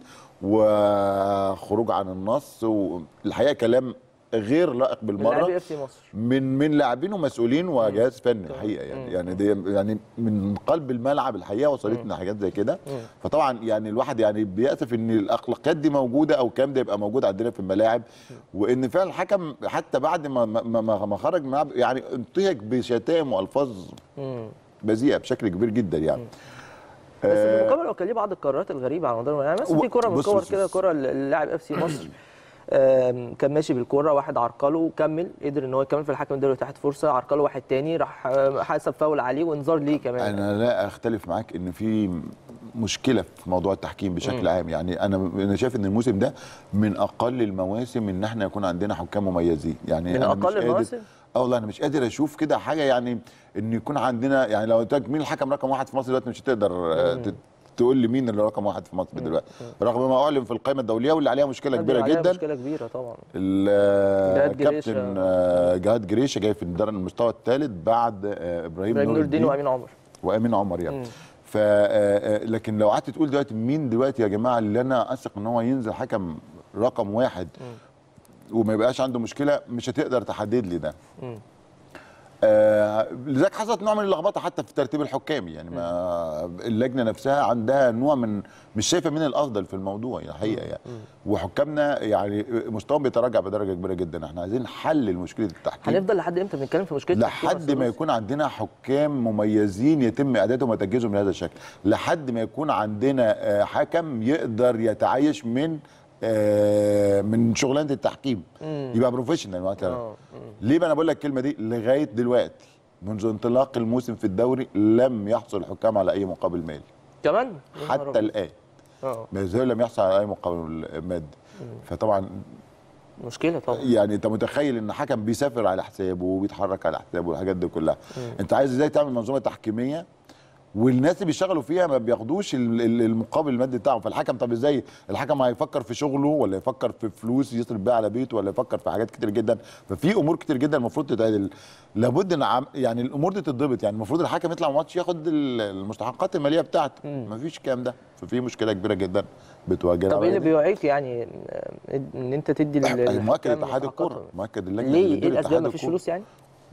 وخروج عن النص والحقيقه كلام غير لائق بالمره لاعبي اف سي مصر من من لاعبين ومسؤولين وجهاز فني الحقيقه يعني يعني دي يعني من قلب الملعب الحقيقه وصلتنا حاجات زي كده فطبعا يعني الواحد يعني بيأسف ان الاخلاقيات دي موجوده او الكلام ده يبقى موجود عندنا في الملاعب وان فعلا الحكم حتى بعد ما ما, ما, ما خرج من الملعب يعني انتهك بشتائم والفاظ مم. بذيئه بشكل كبير جدا يعني بس في المقابل هو كان ليه بعض القرارات الغريبه على مدار المباراة. يعني مثلا في و- كوره من بص- الكور بص- كده بص. كوره اللاعب اف سي مصر آم، كان ماشي بالكوره واحد عرقله وكمل قدر ان هو يكمل في الحكم اداله تحت فرصه عرقله واحد تاني راح آه، حسب فاول عليه وانذار ليه كمان انا لا اختلف معاك ان في مشكله في موضوع التحكيم بشكل عام يعني انا انا شايف ان الموسم ده من اقل المواسم ان احنا يكون عندنا حكام مميزين يعني من أنا مش أقل قادر- المواسم؟ اه والله انا مش قادر اشوف كده حاجه يعني ان يكون عندنا يعني لو قلت لك مين الحكم رقم واحد في مصر دلوقتي مش هتقدر آه، ت- تقول لي مين اللي رقم واحد في مصر دلوقتي رغم ما اعلن في القائمه الدوليه واللي عليها مشكله كبيره عليها جدا مشكله كبيره طبعا ال- جهاد جريشة. الكابتن آه، جهاد جريشه جاي في الدر- المستوى الثالث بعد آه، ابراهيم ابراهيم نور الدين وامين عمر وامين عمر يعني ف آه، آه، لكن لو قعدت تقول دلوقتي مين دلوقتي يا جماعه اللي انا اثق ان هو ينزل حكم رقم واحد وما يبقاش عنده مشكله مش هتقدر تحدد لي ده آه لذلك حصلت نوع من اللخبطه حتى في ترتيب الحكام يعني ما اللجنه نفسها عندها نوع من مش شايفه مين الافضل في الموضوع يعني حقيقه يعني وحكامنا يعني مستواهم بيتراجع بدرجه كبيره جدا احنا عايزين حل لمشكله التحكيم هنفضل لحد امتى بنتكلم في مشكله التحكيم يا لحد أستاذ ما يوسف؟ يكون عندنا حكام مميزين يتم اعدادهم وتجهيزهم بهذا الشكل لحد ما يكون عندنا آه، حكم يقدر يتعايش من آه، من شغلانه التحكيم يبقى بروفيشنال مثلا آه، ليه بقى انا بقول لك الكلمه دي لغايه دلوقتي منذ انطلاق الموسم في الدوري لم يحصل الحكام على اي مقابل مالي كمان يا نهار حتى أبيض. الان اه ما زال لم يحصل على اي مقابل مادي فطبعا مشكله طبعا يعني انت متخيل ان حكم بيسافر على حسابه وبيتحرك على حسابه والحاجات دي كلها انت عايز ازاي تعمل منظومه تحكيميه والناس اللي بيشتغلوا فيها ما بياخدوش ال- ال- المقابل المادي بتاعهم فالحكم طب ازاي الحكم هيفكر في شغله ولا يفكر في فلوس يصرف بيها على بيته ولا يفكر في حاجات كتير جدا ففي امور كتير جدا المفروض تتعدل لابد ان عم- يعني الامور دي تتضبط يعني المفروض الحكم يطلع ماتش ياخد ال- المستحقات الماليه بتاعته مفيش الكلام ده ففي مشكله كبيره جدا بتواجه طب ايه اللي العملية دي. بيوعيك يعني آه، ان انت تدي لل- مؤكد للحكام اتحاد الكوره مستحقاتهم؟ مؤكد اللجنه ليه اللي ايه بتدير الاسباب اتحاد ما فيش الكورة. فلوس يعني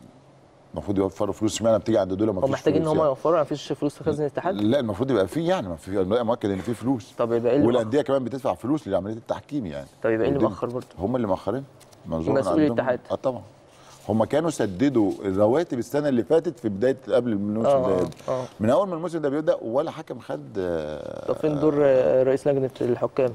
المفروض يوفروا فلوس اشمعنى بتيجي عند دول ما هم فيش محتاجين ان فلوس هم يعني. يوفروا ما فيش فلوس في خزنه الاتحاد لا المفروض يبقى في يعني ما في لا، مؤكد ان في فلوس طب يبقى ايه اللي والانديه كمان بتدفع فلوس لعمليه التحكيم يعني طب يبقى ايه اللي والدنيا- مأخر برضه؟ هم اللي مأخرين منظومة مسؤول عندهم- الاتحاد. اه طبعا هم كانوا سددوا الرواتب السنه اللي فاتت في بدايه قبل الموسم آه، ده آه. من اول ما الموسم ده بيبدا ولا حكم خد آه، طب فين دور آه، رئيس لجنه الحكام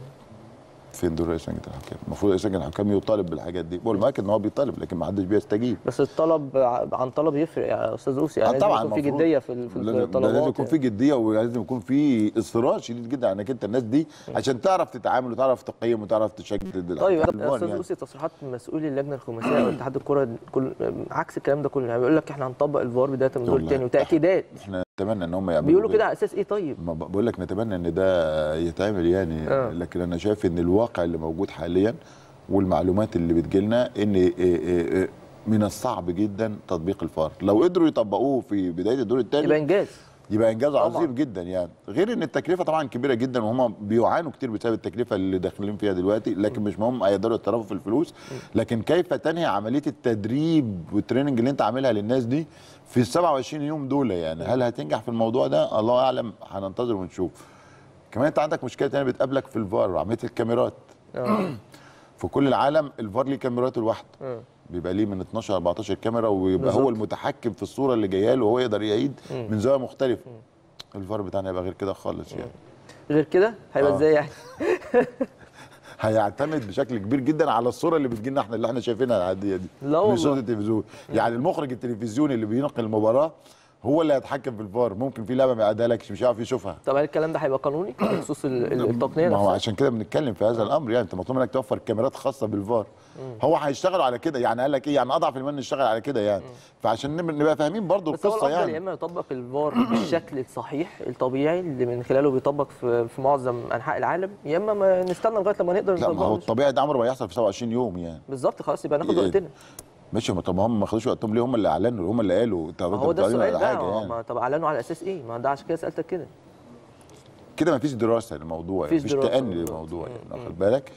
فين دور رئيس لجنه الحكام المفروض رئيس لجنه الحكام يطالب بالحاجات دي بقول مؤكد ان هو بيطالب لكن ما حدش بيستجيب بس الطلب ع- عن طلب يفرق يا استاذ اوسي يعني آه لازم طبعا يكون في المفروض. جديه في ال- في لازم- الطلبات لازم يكون في جديه ولازم يكون في اصرار شديد جدا انك انت الناس دي عشان تعرف تتعامل وتعرف تقيم وتعرف تشكل طيب الحكام يا استاذ يعني. اوسي تصريحات مسؤولي اللجنه الخماسيه او اتحاد الكره كل عكس الكلام ده كله يعني بيقول لك احنا هنطبق الفار بدايه من الدور والله. الثاني وتاكيدات احنا نتمنى ان هم يعملوا بيقولوا كده على اساس ايه طيب ما ب- بقول لك نتمنى ان ده يتعمل يعني آه. لكن انا شايف ان الواقع اللي موجود حاليا والمعلومات اللي بتجيلنا ان إيه إيه إيه من الصعب جدا تطبيق الفار لو قدروا يطبقوه في بدايه الدور الثاني يبقى انجاز يبقى انجاز طبعاً. عظيم جدا يعني غير ان التكلفه طبعا كبيره جدا وهم بيعانوا كتير بسبب التكلفه اللي داخلين فيها دلوقتي لكن مش مهم هيقدروا يتصرفوا في الفلوس لكن كيف تنهي عمليه التدريب والتريننج اللي انت عاملها للناس دي في ال 27 يوم دول يعني هل هتنجح في الموضوع ده الله اعلم هننتظر ونشوف كمان انت عندك مشكله تانية بتقابلك في الفار عمليه الكاميرات اه في كل العالم الفار ليه كاميراته لوحده آه. بيبقى ليه من 12 14 كاميرا ويبقى بالظبط. هو المتحكم في الصوره اللي جايه له وهو يقدر يعيد من زاويه مختلفه الفار بتاعنا يبقى غير كده خالص يعني غير كده هيبقى آه. ازاي يعني هيعتمد بشكل كبير جدا على الصوره اللي بتجي لنا احنا اللي احنا شايفينها العاديه دي لا مش والله. صوره التلفزيون يعني المخرج التلفزيوني اللي بينقل المباراه هو اللي هيتحكم في الفار ممكن في لعبه ما يعدها لكش مش عارف يشوفها طب هل الكلام ده هيبقى قانوني بخصوص ال- ال- التقنيه ما هو نفسها عشان كده بنتكلم في هذا الامر يعني انت مطلوب منك توفر كاميرات خاصه بالفار هو هيشتغلوا على كده يعني قال لك ايه يعني اضعف الايمان نشتغل على كده يعني فعشان نب- نبقى فاهمين برضو بس هو القصه الافضل يا يعني اما يطبق الفار بالشكل الصحيح الطبيعي اللي من خلاله بيطبق في في معظم انحاء العالم يا اما ما نستنى لغايه لما نقدر لا ما هو نطبقه الطبيعي ده عمره ما يحصل في 27 يوم يعني بالظبط خلاص يبقى ناخد إيه؟ وقتنا ماشي ما طب ما هم ما خدوش وقتهم ليه هم اللي اعلنوا هم اللي قالوا طب ما انت هو ده بتعلنوا السؤال على بقى حاجه هو يعني ما طب اعلنوا على اساس ايه؟ ما ده عشان كده سالتك كده كده ما فيش دراسه للموضوع يعني مفيش مفيش دراسة تأني بالظبط. للموضوع يعني مم. واخد بالك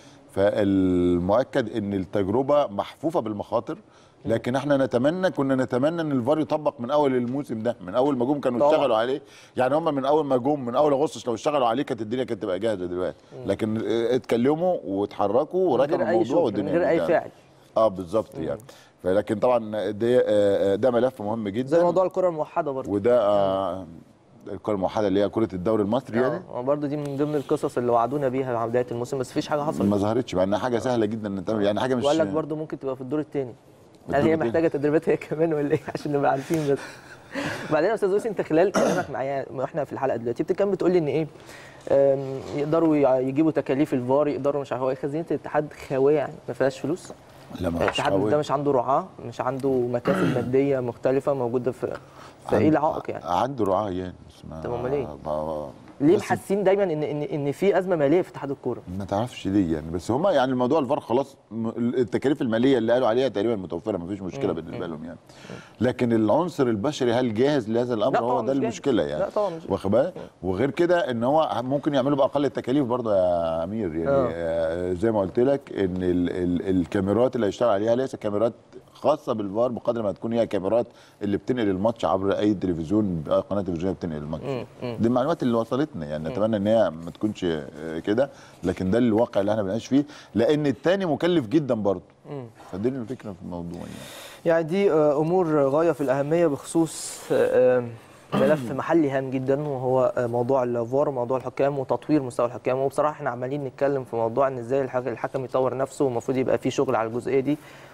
فالمؤكد ان التجربه محفوفه بالمخاطر لكن احنا نتمنى كنا نتمنى ان الفار يطبق من اول الموسم ده من اول ما جم كانوا طبعا. اشتغلوا عليه يعني هم من اول ما جم من اول اغسطس لو اشتغلوا عليه كانت الدنيا كانت تبقى جاهزه دلوقتي لكن اه، اتكلموا واتحركوا من وركبوا غير اي الموضوع شغل من والدنيا غير اي يعني. فاعل اه بالظبط يعني فلكن طبعا ده اه، اه، ده ملف مهم جدا زي موضوع الكره الموحده برضه وده اه، الكره الموحده اللي هي كره الدوري المصري يعني اه برضه دي من ضمن القصص اللي وعدونا بيها مع بدايه الموسم بس مفيش حاجه حصلت ما ظهرتش مع انها حاجه سهله جدا ان تعمل يعني حاجه مش وقال لك برضه ممكن تبقى في الدور الثاني هل الدور هي التاني؟ محتاجه تدريبات هي كمان ولا ايه عشان نبقى عارفين بس بعدين يا استاذ يوسف انت خلال كلامك معايا واحنا في الحلقه دلوقتي بتتكلم بتقول لي ان ايه آم، يقدروا يع- يجيبوا تكاليف الفار يقدروا مش عارف هو ايه خزينه الاتحاد خاويه يعني ما فيهاش فلوس لا ما فيش الاتحاد قوي. ده مش عنده رعاه مش عنده مكاسب ماديه مختلفه موجوده في فايه عند- العائق يعني عنده رعاه يعني بس ما طب أمال إيه؟ ما- ليه بس محاسين دايما ان ان ان في ازمه ماليه في اتحاد الكوره ما تعرفش ليه يعني بس هم يعني الموضوع الفار خلاص م- التكاليف الماليه اللي قالوا عليها تقريبا متوفره ما فيش مشكله بالنسبه لهم يعني لكن العنصر البشري هل جاهز لهذا الامر لا هو طبعاً ده مش جاهز. المشكله يعني لا طبعاً مش جاهز. واخد بالك وغير كده ان هو ممكن يعملوا باقل التكاليف برضه يا امير يعني آه. آه زي ما قلت لك ان ال ال الكاميرات اللي هيشتغل عليها ليس كاميرات خاصه بالفار بقدر ما تكون هي كاميرات اللي بتنقل الماتش عبر اي تلفزيون أي قناه تلفزيونيه بتنقل الماتش دي المعلومات اللي وصلتنا يعني نتمنى ان هي ما تكونش آه، كده لكن ده الواقع اللي احنا بنعيش فيه لان التاني مكلف جدا برضه فدي الفكره في الموضوع يعني يعني دي آه، امور غايه في الاهميه بخصوص آه، آه، ملف محلي هام جدا وهو آه، موضوع الفار وموضوع الحكام وتطوير مستوى الحكام وبصراحه احنا عمالين نتكلم في موضوع ان ازاي الحك- الحكم يطور نفسه والمفروض يبقى في شغل على الجزئيه دي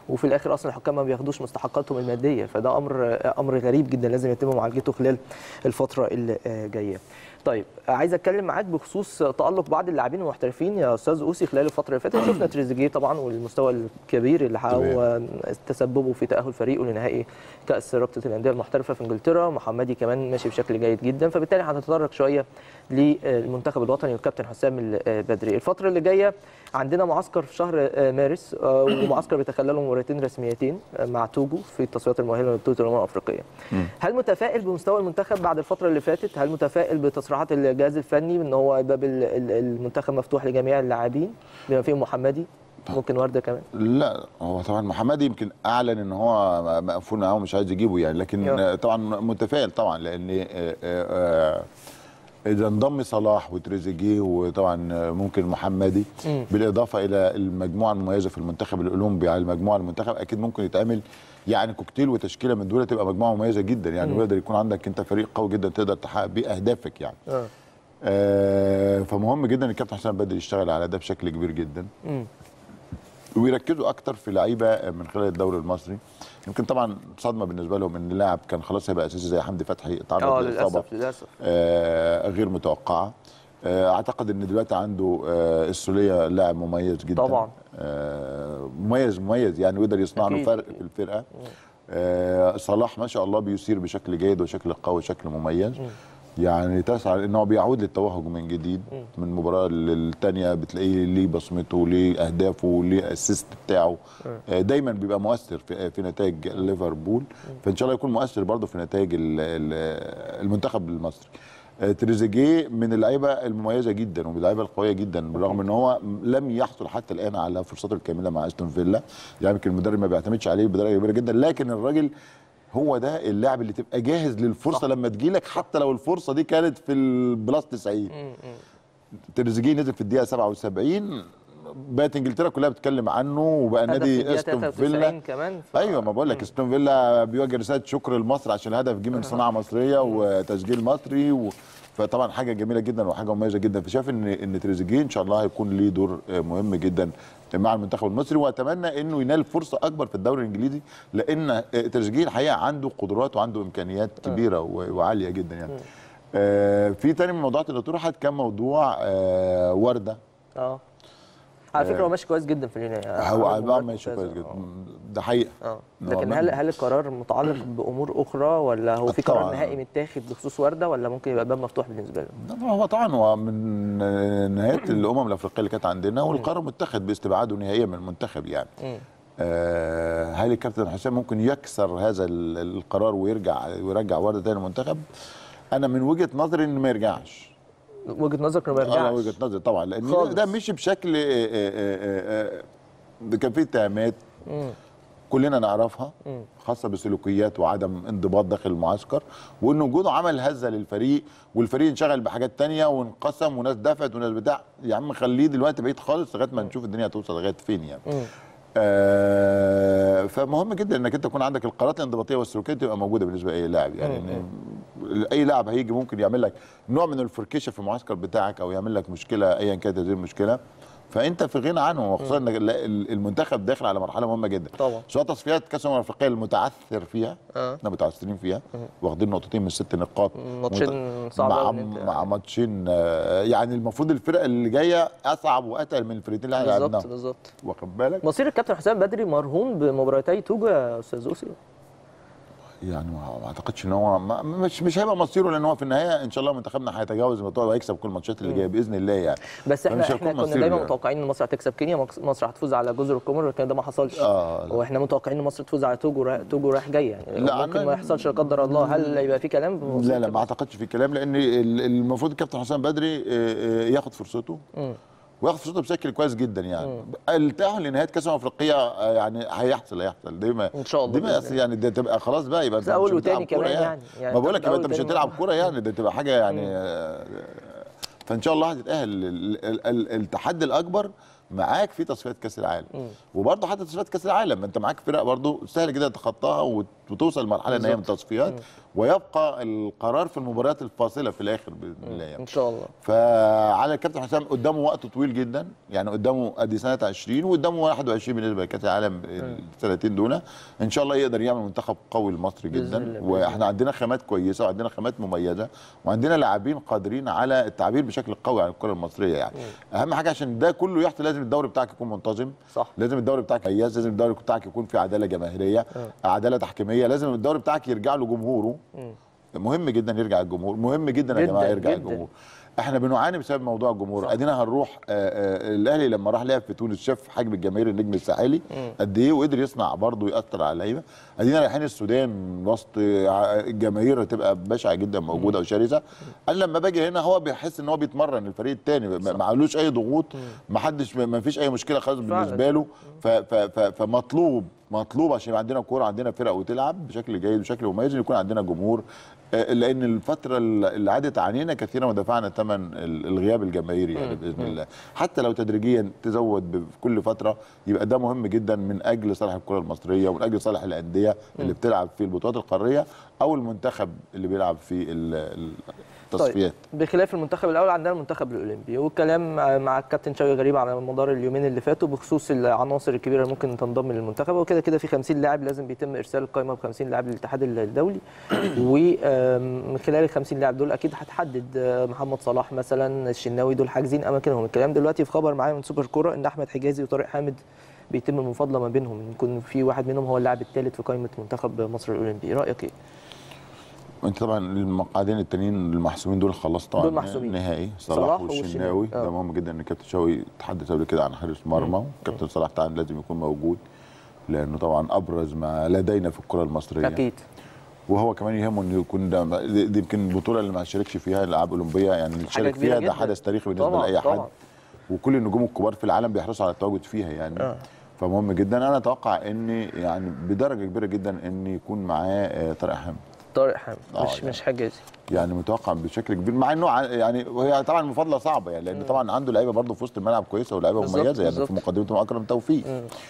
وفي الاخر اصلا الحكام ما بياخدوش مستحقاتهم الماديه فده امر امر غريب جدا لازم يتم معالجته خلال الفتره اللي آه، جايه طيب عايز اتكلم معاك بخصوص تالق بعض اللاعبين المحترفين يا استاذ اوسي خلال الفتره اللي فاتت شفنا تريزيجيه طبعا والمستوى الكبير اللي حققه تسببه في تاهل فريقه لنهائي كاس رابطه الانديه المحترفه في انجلترا محمدي كمان ماشي بشكل جيد جدا فبالتالي هنتطرق شويه للمنتخب الوطني والكابتن حسام البدري الفتره اللي جايه عندنا معسكر في شهر مارس آه، ومعسكر بيتخلله مباراتين رسميتين آه، مع توجو في التصفيات المؤهله لبطوله الامم الافريقيه هل متفائل بمستوى المنتخب بعد الفتره اللي فاتت هل متفائل بتصريحات الجهاز الفني ان هو باب ال- ال- المنتخب مفتوح لجميع اللاعبين بما فيهم محمدي ممكن ورده كمان لا هو طبعا محمد يمكن اعلن ان هو مقفول معاه ومش عايز يجيبه يعني لكن يا. آه، طبعا متفائل طبعا لان آه، آه، آه، اذا انضم صلاح وتريزيجيه وطبعا آه، ممكن محمدي مم. بالاضافه الى المجموعه المميزه في المنتخب الاولمبي على المجموعه المنتخب اكيد ممكن يتعمل يعني كوكتيل وتشكيله من دول تبقى مجموعه مميزه جدا يعني ويقدر يكون عندك انت فريق قوي جدا تقدر تحقق بيه اهدافك يعني اه آه فمهم جدا ان الكابتن حسام بدري يشتغل على ده بشكل كبير جدا مم. ويركزوا اكتر في لعيبه من خلال الدوري المصري يمكن طبعا صدمه بالنسبه لهم ان اللاعب كان خلاص هيبقى اساسي زي حمدي فتحي اه تعرض لاصابه للاسف للاسف آه غير متوقعه آه اعتقد ان دلوقتي عنده آه السوليه لاعب مميز جدا طبعاً. آه مميز مميز يعني ويقدر يصنع له أكيد. فرق في الفرقه آه صلاح ما شاء الله بيسير بشكل جيد وشكل قوي وشكل مميز يعني تسعى ان هو بيعود للتوهج من جديد من مباراه للتانيه بتلاقيه ليه بصمته ليه اهدافه ليه الاسيست بتاعه آه، دايما بيبقى مؤثر في, في نتائج ليفربول فان شاء الله يكون مؤثر برضه في نتائج ال- ال- المنتخب المصري آه، تريزيجيه من اللعيبه المميزه جدا ومن اللعيبه القويه جدا بالرغم ان هو لم يحصل حتى الان على فرصته الكامله مع استون فيلا يعني يمكن المدرب ما بيعتمدش عليه بدرجه كبيره جدا لكن الراجل هو ده اللاعب اللي تبقى جاهز للفرصه صح. لما تجيلك حتى لو الفرصه دي كانت في البلاس 90 تريزيجيه نزل في الدقيقه 77 بقت انجلترا كلها بتتكلم عنه وبقى هدف في نادي الدقيقة استون 93 فيلا كمان ف... ايوه ما بقول لك استون فيلا بيوجه رساله شكر لمصر عشان الهدف جه من صناعه مصريه وتسجيل مصري و... فطبعا حاجه جميله جدا وحاجه مميزه جدا فشايف ان ان تريزيجيه ان شاء الله هيكون ليه دور آه، مهم جدا مع المنتخب المصري واتمنى انه ينال فرصه اكبر في الدوري الانجليزي لان آه، تريزيجيه الحقيقه عنده قدرات وعنده امكانيات كبيره و- وعاليه جدا يعني آه في تاني من الموضوعات اللي طرحت كان موضوع آه ورده اه على فكره هو ماشي كويس جدا في اليونان هو عمل عم مباراة ماشي ممتازة. كويس جدا آه. ده حقيقه اه إن لكن هو هل من- هل القرار متعلق بامور اخرى ولا هو في قرار طبعاً. نهائي متاخد بخصوص ورده ولا ممكن يبقى الباب مفتوح بالنسبه له؟ لا، هو طبعا هو من نهايه الامم الافريقيه اللي كانت عندنا والقرار متخذ باستبعاده نهائيا من المنتخب يعني مم. آه هل الكابتن حسام ممكن يكسر هذا ال- القرار ويرجع ويرجع ورده تاني المنتخب انا من وجهه نظري ان ما يرجعش وجهه نظرك انه ما انا يرجعش وجهه نظري طبعا لان خالص. ده مشي بشكل آه، آه، آه، آه، ده كان فيه اتهامات مم. كلنا نعرفها خاصه بسلوكيات وعدم انضباط داخل المعسكر وان وجوده عمل هزه للفريق والفريق انشغل بحاجات تانية وانقسم وناس دفعت وناس بتاع يا عم خليه دلوقتي بعيد خالص لغايه ما نشوف الدنيا هتوصل لغايه فين يعني مم. آه فمهم جدا انك انت يكون عندك القرارات الانضباطيه والسلوكيه تبقى موجوده بالنسبه لاي لاعب يعني إن اي لاعب هيجي ممكن يعمل لك نوع من الفركشه في المعسكر بتاعك او يعمل لك مشكله ايا كانت هذه المشكله فانت في غنى عنه وخصوصا ان ال- المنتخب داخل على مرحله مهمه جدا طبعا. سواء تصفيات كاس الامم الافريقيه المتعثر فيها آه. احنا متعثرين فيها واخدين نقطتين من ست نقاط ماتشين مت- صعب مع, أوي إن أنت- مع ماتشين آه، يعني المفروض الفرق اللي جايه اصعب واتقل من الفرقتين اللي احنا بالظبط لعبناهم بالظبط واخد بالك مصير الكابتن حسام بدري مرهون بمباراتي توجو يا استاذ اوسي يعني ما ما اعتقدش ان هو ما مش مش هيبقى مصيره لان هو في النهايه ان شاء الله منتخبنا هيتجاوز الموضوع وهيكسب كل الماتشات اللي جايه باذن الله يعني بس احنا فمش احنا هيكون كنا مصيره دايما يعني. متوقعين ان مصر هتكسب كينيا مصر- مصر هتفوز على جزر القمر لكن ده ما حصلش آه، لا. واحنا متوقعين ان مصر تفوز على توجو رايح توجو رايح جاي يعني لا، ممكن أنا- ما يحصلش لا قدر الله هل يبقى في كلام بمصير لا لا الكابتن؟ ما اعتقدش في كلام لان ال- المفروض الكابتن حسام بدري آه، آه، ياخد فرصته مم. وياخد فرصته بشكل كويس جدا يعني التاهل لنهايه كاس الامم الافريقيه آه، يعني هيحصل هيحصل دي ما إن شاء الله دي ما بإذن أصل يعني دي تبقى خلاص بقى يبقى انت بس أول مش بتلعب وتاني كورة كمان يعني. يعني ما بقول لك تاخد يبقى انت أول مش وتاني هتلعب مع- كوره يعني دي تبقى حاجه يعني آه، فان شاء الله هتتاهل ال- ال- ال- التحدي الاكبر معاك في تصفيات كاس العالم وبرضه حتى تصفيات كاس العالم انت معاك فرق برضه سهل جدا تتخطاها وت- وتوصل لمرحله ان هي من التصفيات ويبقى القرار في المباريات الفاصله في الاخر باذن الله يعني. ان شاء الله فعلى الكابتن حسام قدامه وقت طويل جدا يعني قدامه ادي سنه 20 وقدامه 21 بالنسبه لكاس العالم السنتين دول ان شاء الله يقدر يعمل منتخب قوي لمصر بإذن جدا الله، بإذن واحنا عندنا خامات كويسه وعندنا خامات مميزه وعندنا لاعبين قادرين على التعبير بشكل قوي عن الكره المصريه يعني اهم حاجه عشان ده كله يحصل لازم الدوري بتاعك يكون منتظم صح. لازم الدوري بتاعك مميز لازم الدوري بتاعك يكون فيه عداله جماهيريه عداله تحكيميه لازم الدوري بتاعك يرجع له جمهوره مهم جدا يرجع الجمهور مهم جدا يا جداً، جماعه يرجع جداً. الجمهور احنا بنعاني بسبب موضوع الجمهور صح. ادينا هنروح آه، آه، الاهلي لما راح لعب في تونس شاف حجم الجماهير النجم الساحلي قد ايه وقدر يصنع برضه ياثر على اللعيبه ادينا رايحين السودان وسط ع- الجماهير هتبقى بشعه جدا موجوده وشرسه انا لما باجي هنا هو بيحس ان هو بيتمرن الفريق الثاني ما ما علوش اي ضغوط ما حدش ما فيش اي مشكله خالص فعلاً. بالنسبه له ف- ف- ف- فمطلوب مطلوب عشان يبقى عندنا كوره عندنا فرق وتلعب بشكل جيد بشكل مميز إن يكون عندنا جمهور آه، لان الفتره اللي عدت علينا كثيرا ودفعنا ثمن ال- الغياب الجماهيري يعني باذن الله حتى لو تدريجيا تزود ب- في كل فتره يبقى ده مهم جدا من اجل صالح الكره المصريه ومن اجل صالح الانديه اللي بتلعب في البطولات القاريه او المنتخب اللي بيلعب في ال- التصفيات طيب بخلاف المنتخب الاول عندنا المنتخب الاولمبي والكلام مع الكابتن شوقي غريب على مدار اليومين اللي فاتوا بخصوص العناصر الكبيره اللي ممكن تنضم للمنتخب وكده كده في 50 لاعب لازم بيتم ارسال القائمه ب 50 لاعب للاتحاد الدولي ومن خلال ال 50 لاعب دول اكيد هتحدد آه، محمد صلاح مثلا الشناوي دول حاجزين اماكنهم الكلام دلوقتي في خبر معايا من سوبر كوره ان احمد حجازي وطارق حامد بيتم المفاضله ما بينهم يكون في واحد منهم هو اللاعب الثالث في قائمه منتخب مصر الاولمبي رايك ايه انت طبعا المقعدين التانيين المحسومين دول خلاص طبعا دول محسومين. نهائي صلاح صلاح والشناوي. والشناوي آه. ده مهم جدا ان كابتن شوقي تحدث قبل كده عن حارس مرمى كابتن صلاح طبعا لازم يكون موجود لانه طبعا ابرز ما لدينا في الكره المصريه اكيد وهو كمان يهمه انه يكون ده دي دي يمكن البطوله اللي ما شاركش فيها الالعاب الاولمبيه يعني اللي شارك كبيرة فيها جداً. ده حدث تاريخي بالنسبه طبعاً، لاي حد طبعاً. وكل النجوم الكبار في العالم بيحرصوا على التواجد فيها يعني آه. فمهم جدا انا اتوقع ان يعني بدرجه كبيره جدا ان يكون معاه آه، طارق حامد طارق حامد آه، مش يعني. مش حجازي يعني متوقع بشكل كبير مع انه ع- يعني وهي طبعا مفاضله صعبه يعني لان طبعا عنده لعيبه برضه في وسط الملعب كويسه ولاعيبه بالظبط، مميزه يعني بالظبط. في مقدمتهم اكرم توفيق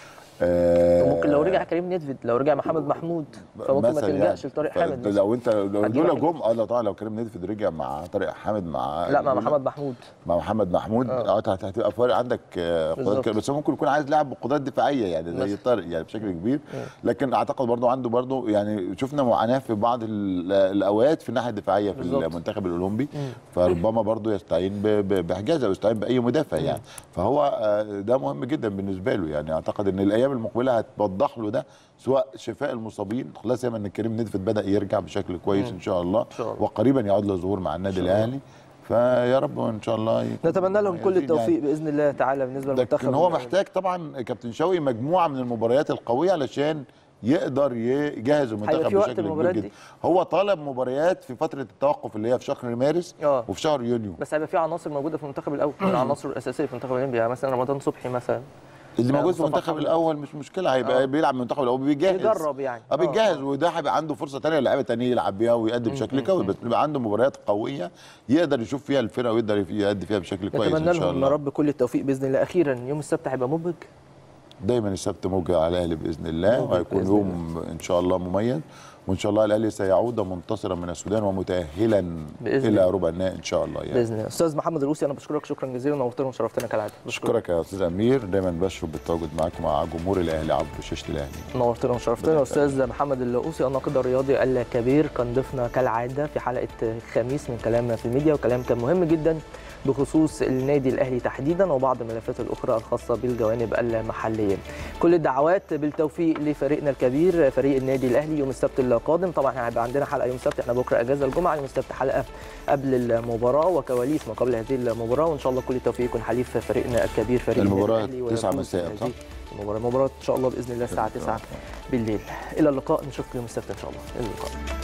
آه وممكن لو رجع كريم نيدفيد لو رجع محمد محمود فممكن ما مثلاً تلجاش يعني. لطارق ف- حامد مثلاً. لو انت لو هتجيب دول واحد. جم اه لا طبعا لو كريم نيدفيد رجع مع طارق حامد مع لا مع دول- محمد محمود مع محمد محمود اه هت- هتبقى فارق عندك آه، قدرات بالظبط. كده بس هو ممكن يكون عايز لاعب بقدرات دفاعيه يعني زي مثلاً. طارق يعني بشكل كبير لكن اعتقد برضه عنده برضه يعني شفنا معاناه في بعض ال- الاوقات في الناحيه الدفاعيه في بالظبط. المنتخب الاولمبي فربما برضه يستعين ب- ب- بحجازه او يستعين باي مدافع يعني فهو آه، ده مهم جدا بالنسبه له يعني اعتقد ان الايام المقبله هتوضح له ده سواء شفاء المصابين لا سيما ان كريم ندفت بدا يرجع بشكل كويس ان شاء الله شاء الله. وقريبا يعود له ظهور مع النادي الاهلي فيا رب ان شاء الله يكون نتمنى لهم كل مميزين التوفيق يعني. باذن الله تعالى بالنسبه للمنتخب لكن هو محتاج طبعا كابتن شوقي مجموعه من المباريات القويه علشان يقدر يجهز هيبقى المنتخب في وقت بشكل كبير المباريات جدا دي؟ هو طالب مباريات في فتره التوقف اللي هي في شهر مارس آه. وفي شهر يونيو بس هيبقى في عناصر موجوده في المنتخب الاول من العناصر الاساسيه في المنتخب الاولمبي يعني مثلا رمضان صبحي مثلا اللي موجود في مصطفى المنتخب محمد. الاول مش مشكله هيبقى آه. بيلعب المنتخب الاول بيجهز يجرب يعني. اه آه، بيجهز آه. وده هيبقى عنده فرصه ثانيه لعيبه ثانيه يلعب بيها ويقدم بشكل قوي بس بيبقى عنده مباريات قويه يقدر يشوف فيها الفرقه ويقدر يأدي فيها بشكل كويس نتمنى ان شاء لهم يا الله رب كل التوفيق باذن الله اخيرا يوم السبت هيبقى مبهج دايما السبت موجه على الاهلي باذن الله موجه وهيكون بإذن يوم ان شاء الله مميز وان شاء الله الاهلي سيعود منتصرا من السودان ومتاهلا بإذن الى الله. ربع النهائي ان شاء الله يعني باذن الله استاذ محمد الروسي انا بشكرك شكرا جزيلا نورتنا وشرفتنا كالعاده بشكرك. اشكرك يا استاذ امير دايما بشرف بالتواجد معاكم مع جمهور الاهلي عبر شاشه الاهلي نورتنا وشرفتنا استاذ محمد اللؤوسي الناقد الرياضي الكبير كان ضيفنا كالعاده في حلقه خميس من كلام في الميديا وكلام كان مهم جدا بخصوص النادي الاهلي تحديدا وبعض الملفات الاخرى الخاصه بالجوانب المحليه. كل الدعوات بالتوفيق لفريقنا الكبير فريق النادي الاهلي يوم السبت القادم طبعا هيبقى عندنا حلقه يوم السبت احنا بكره اجازه الجمعه يوم السبت حلقه قبل المباراه وكواليس ما قبل هذه المباراه وان شاء الله كل التوفيق يكون حليف فريقنا الكبير فريق المباراة النادي الأهلي 9 ويفوز مساء، بهذه صح؟ المباراه المباراه ان شاء الله باذن الله الساعه 9 بالليل الى اللقاء نشوفكم يوم السبت ان شاء الله الى اللقاء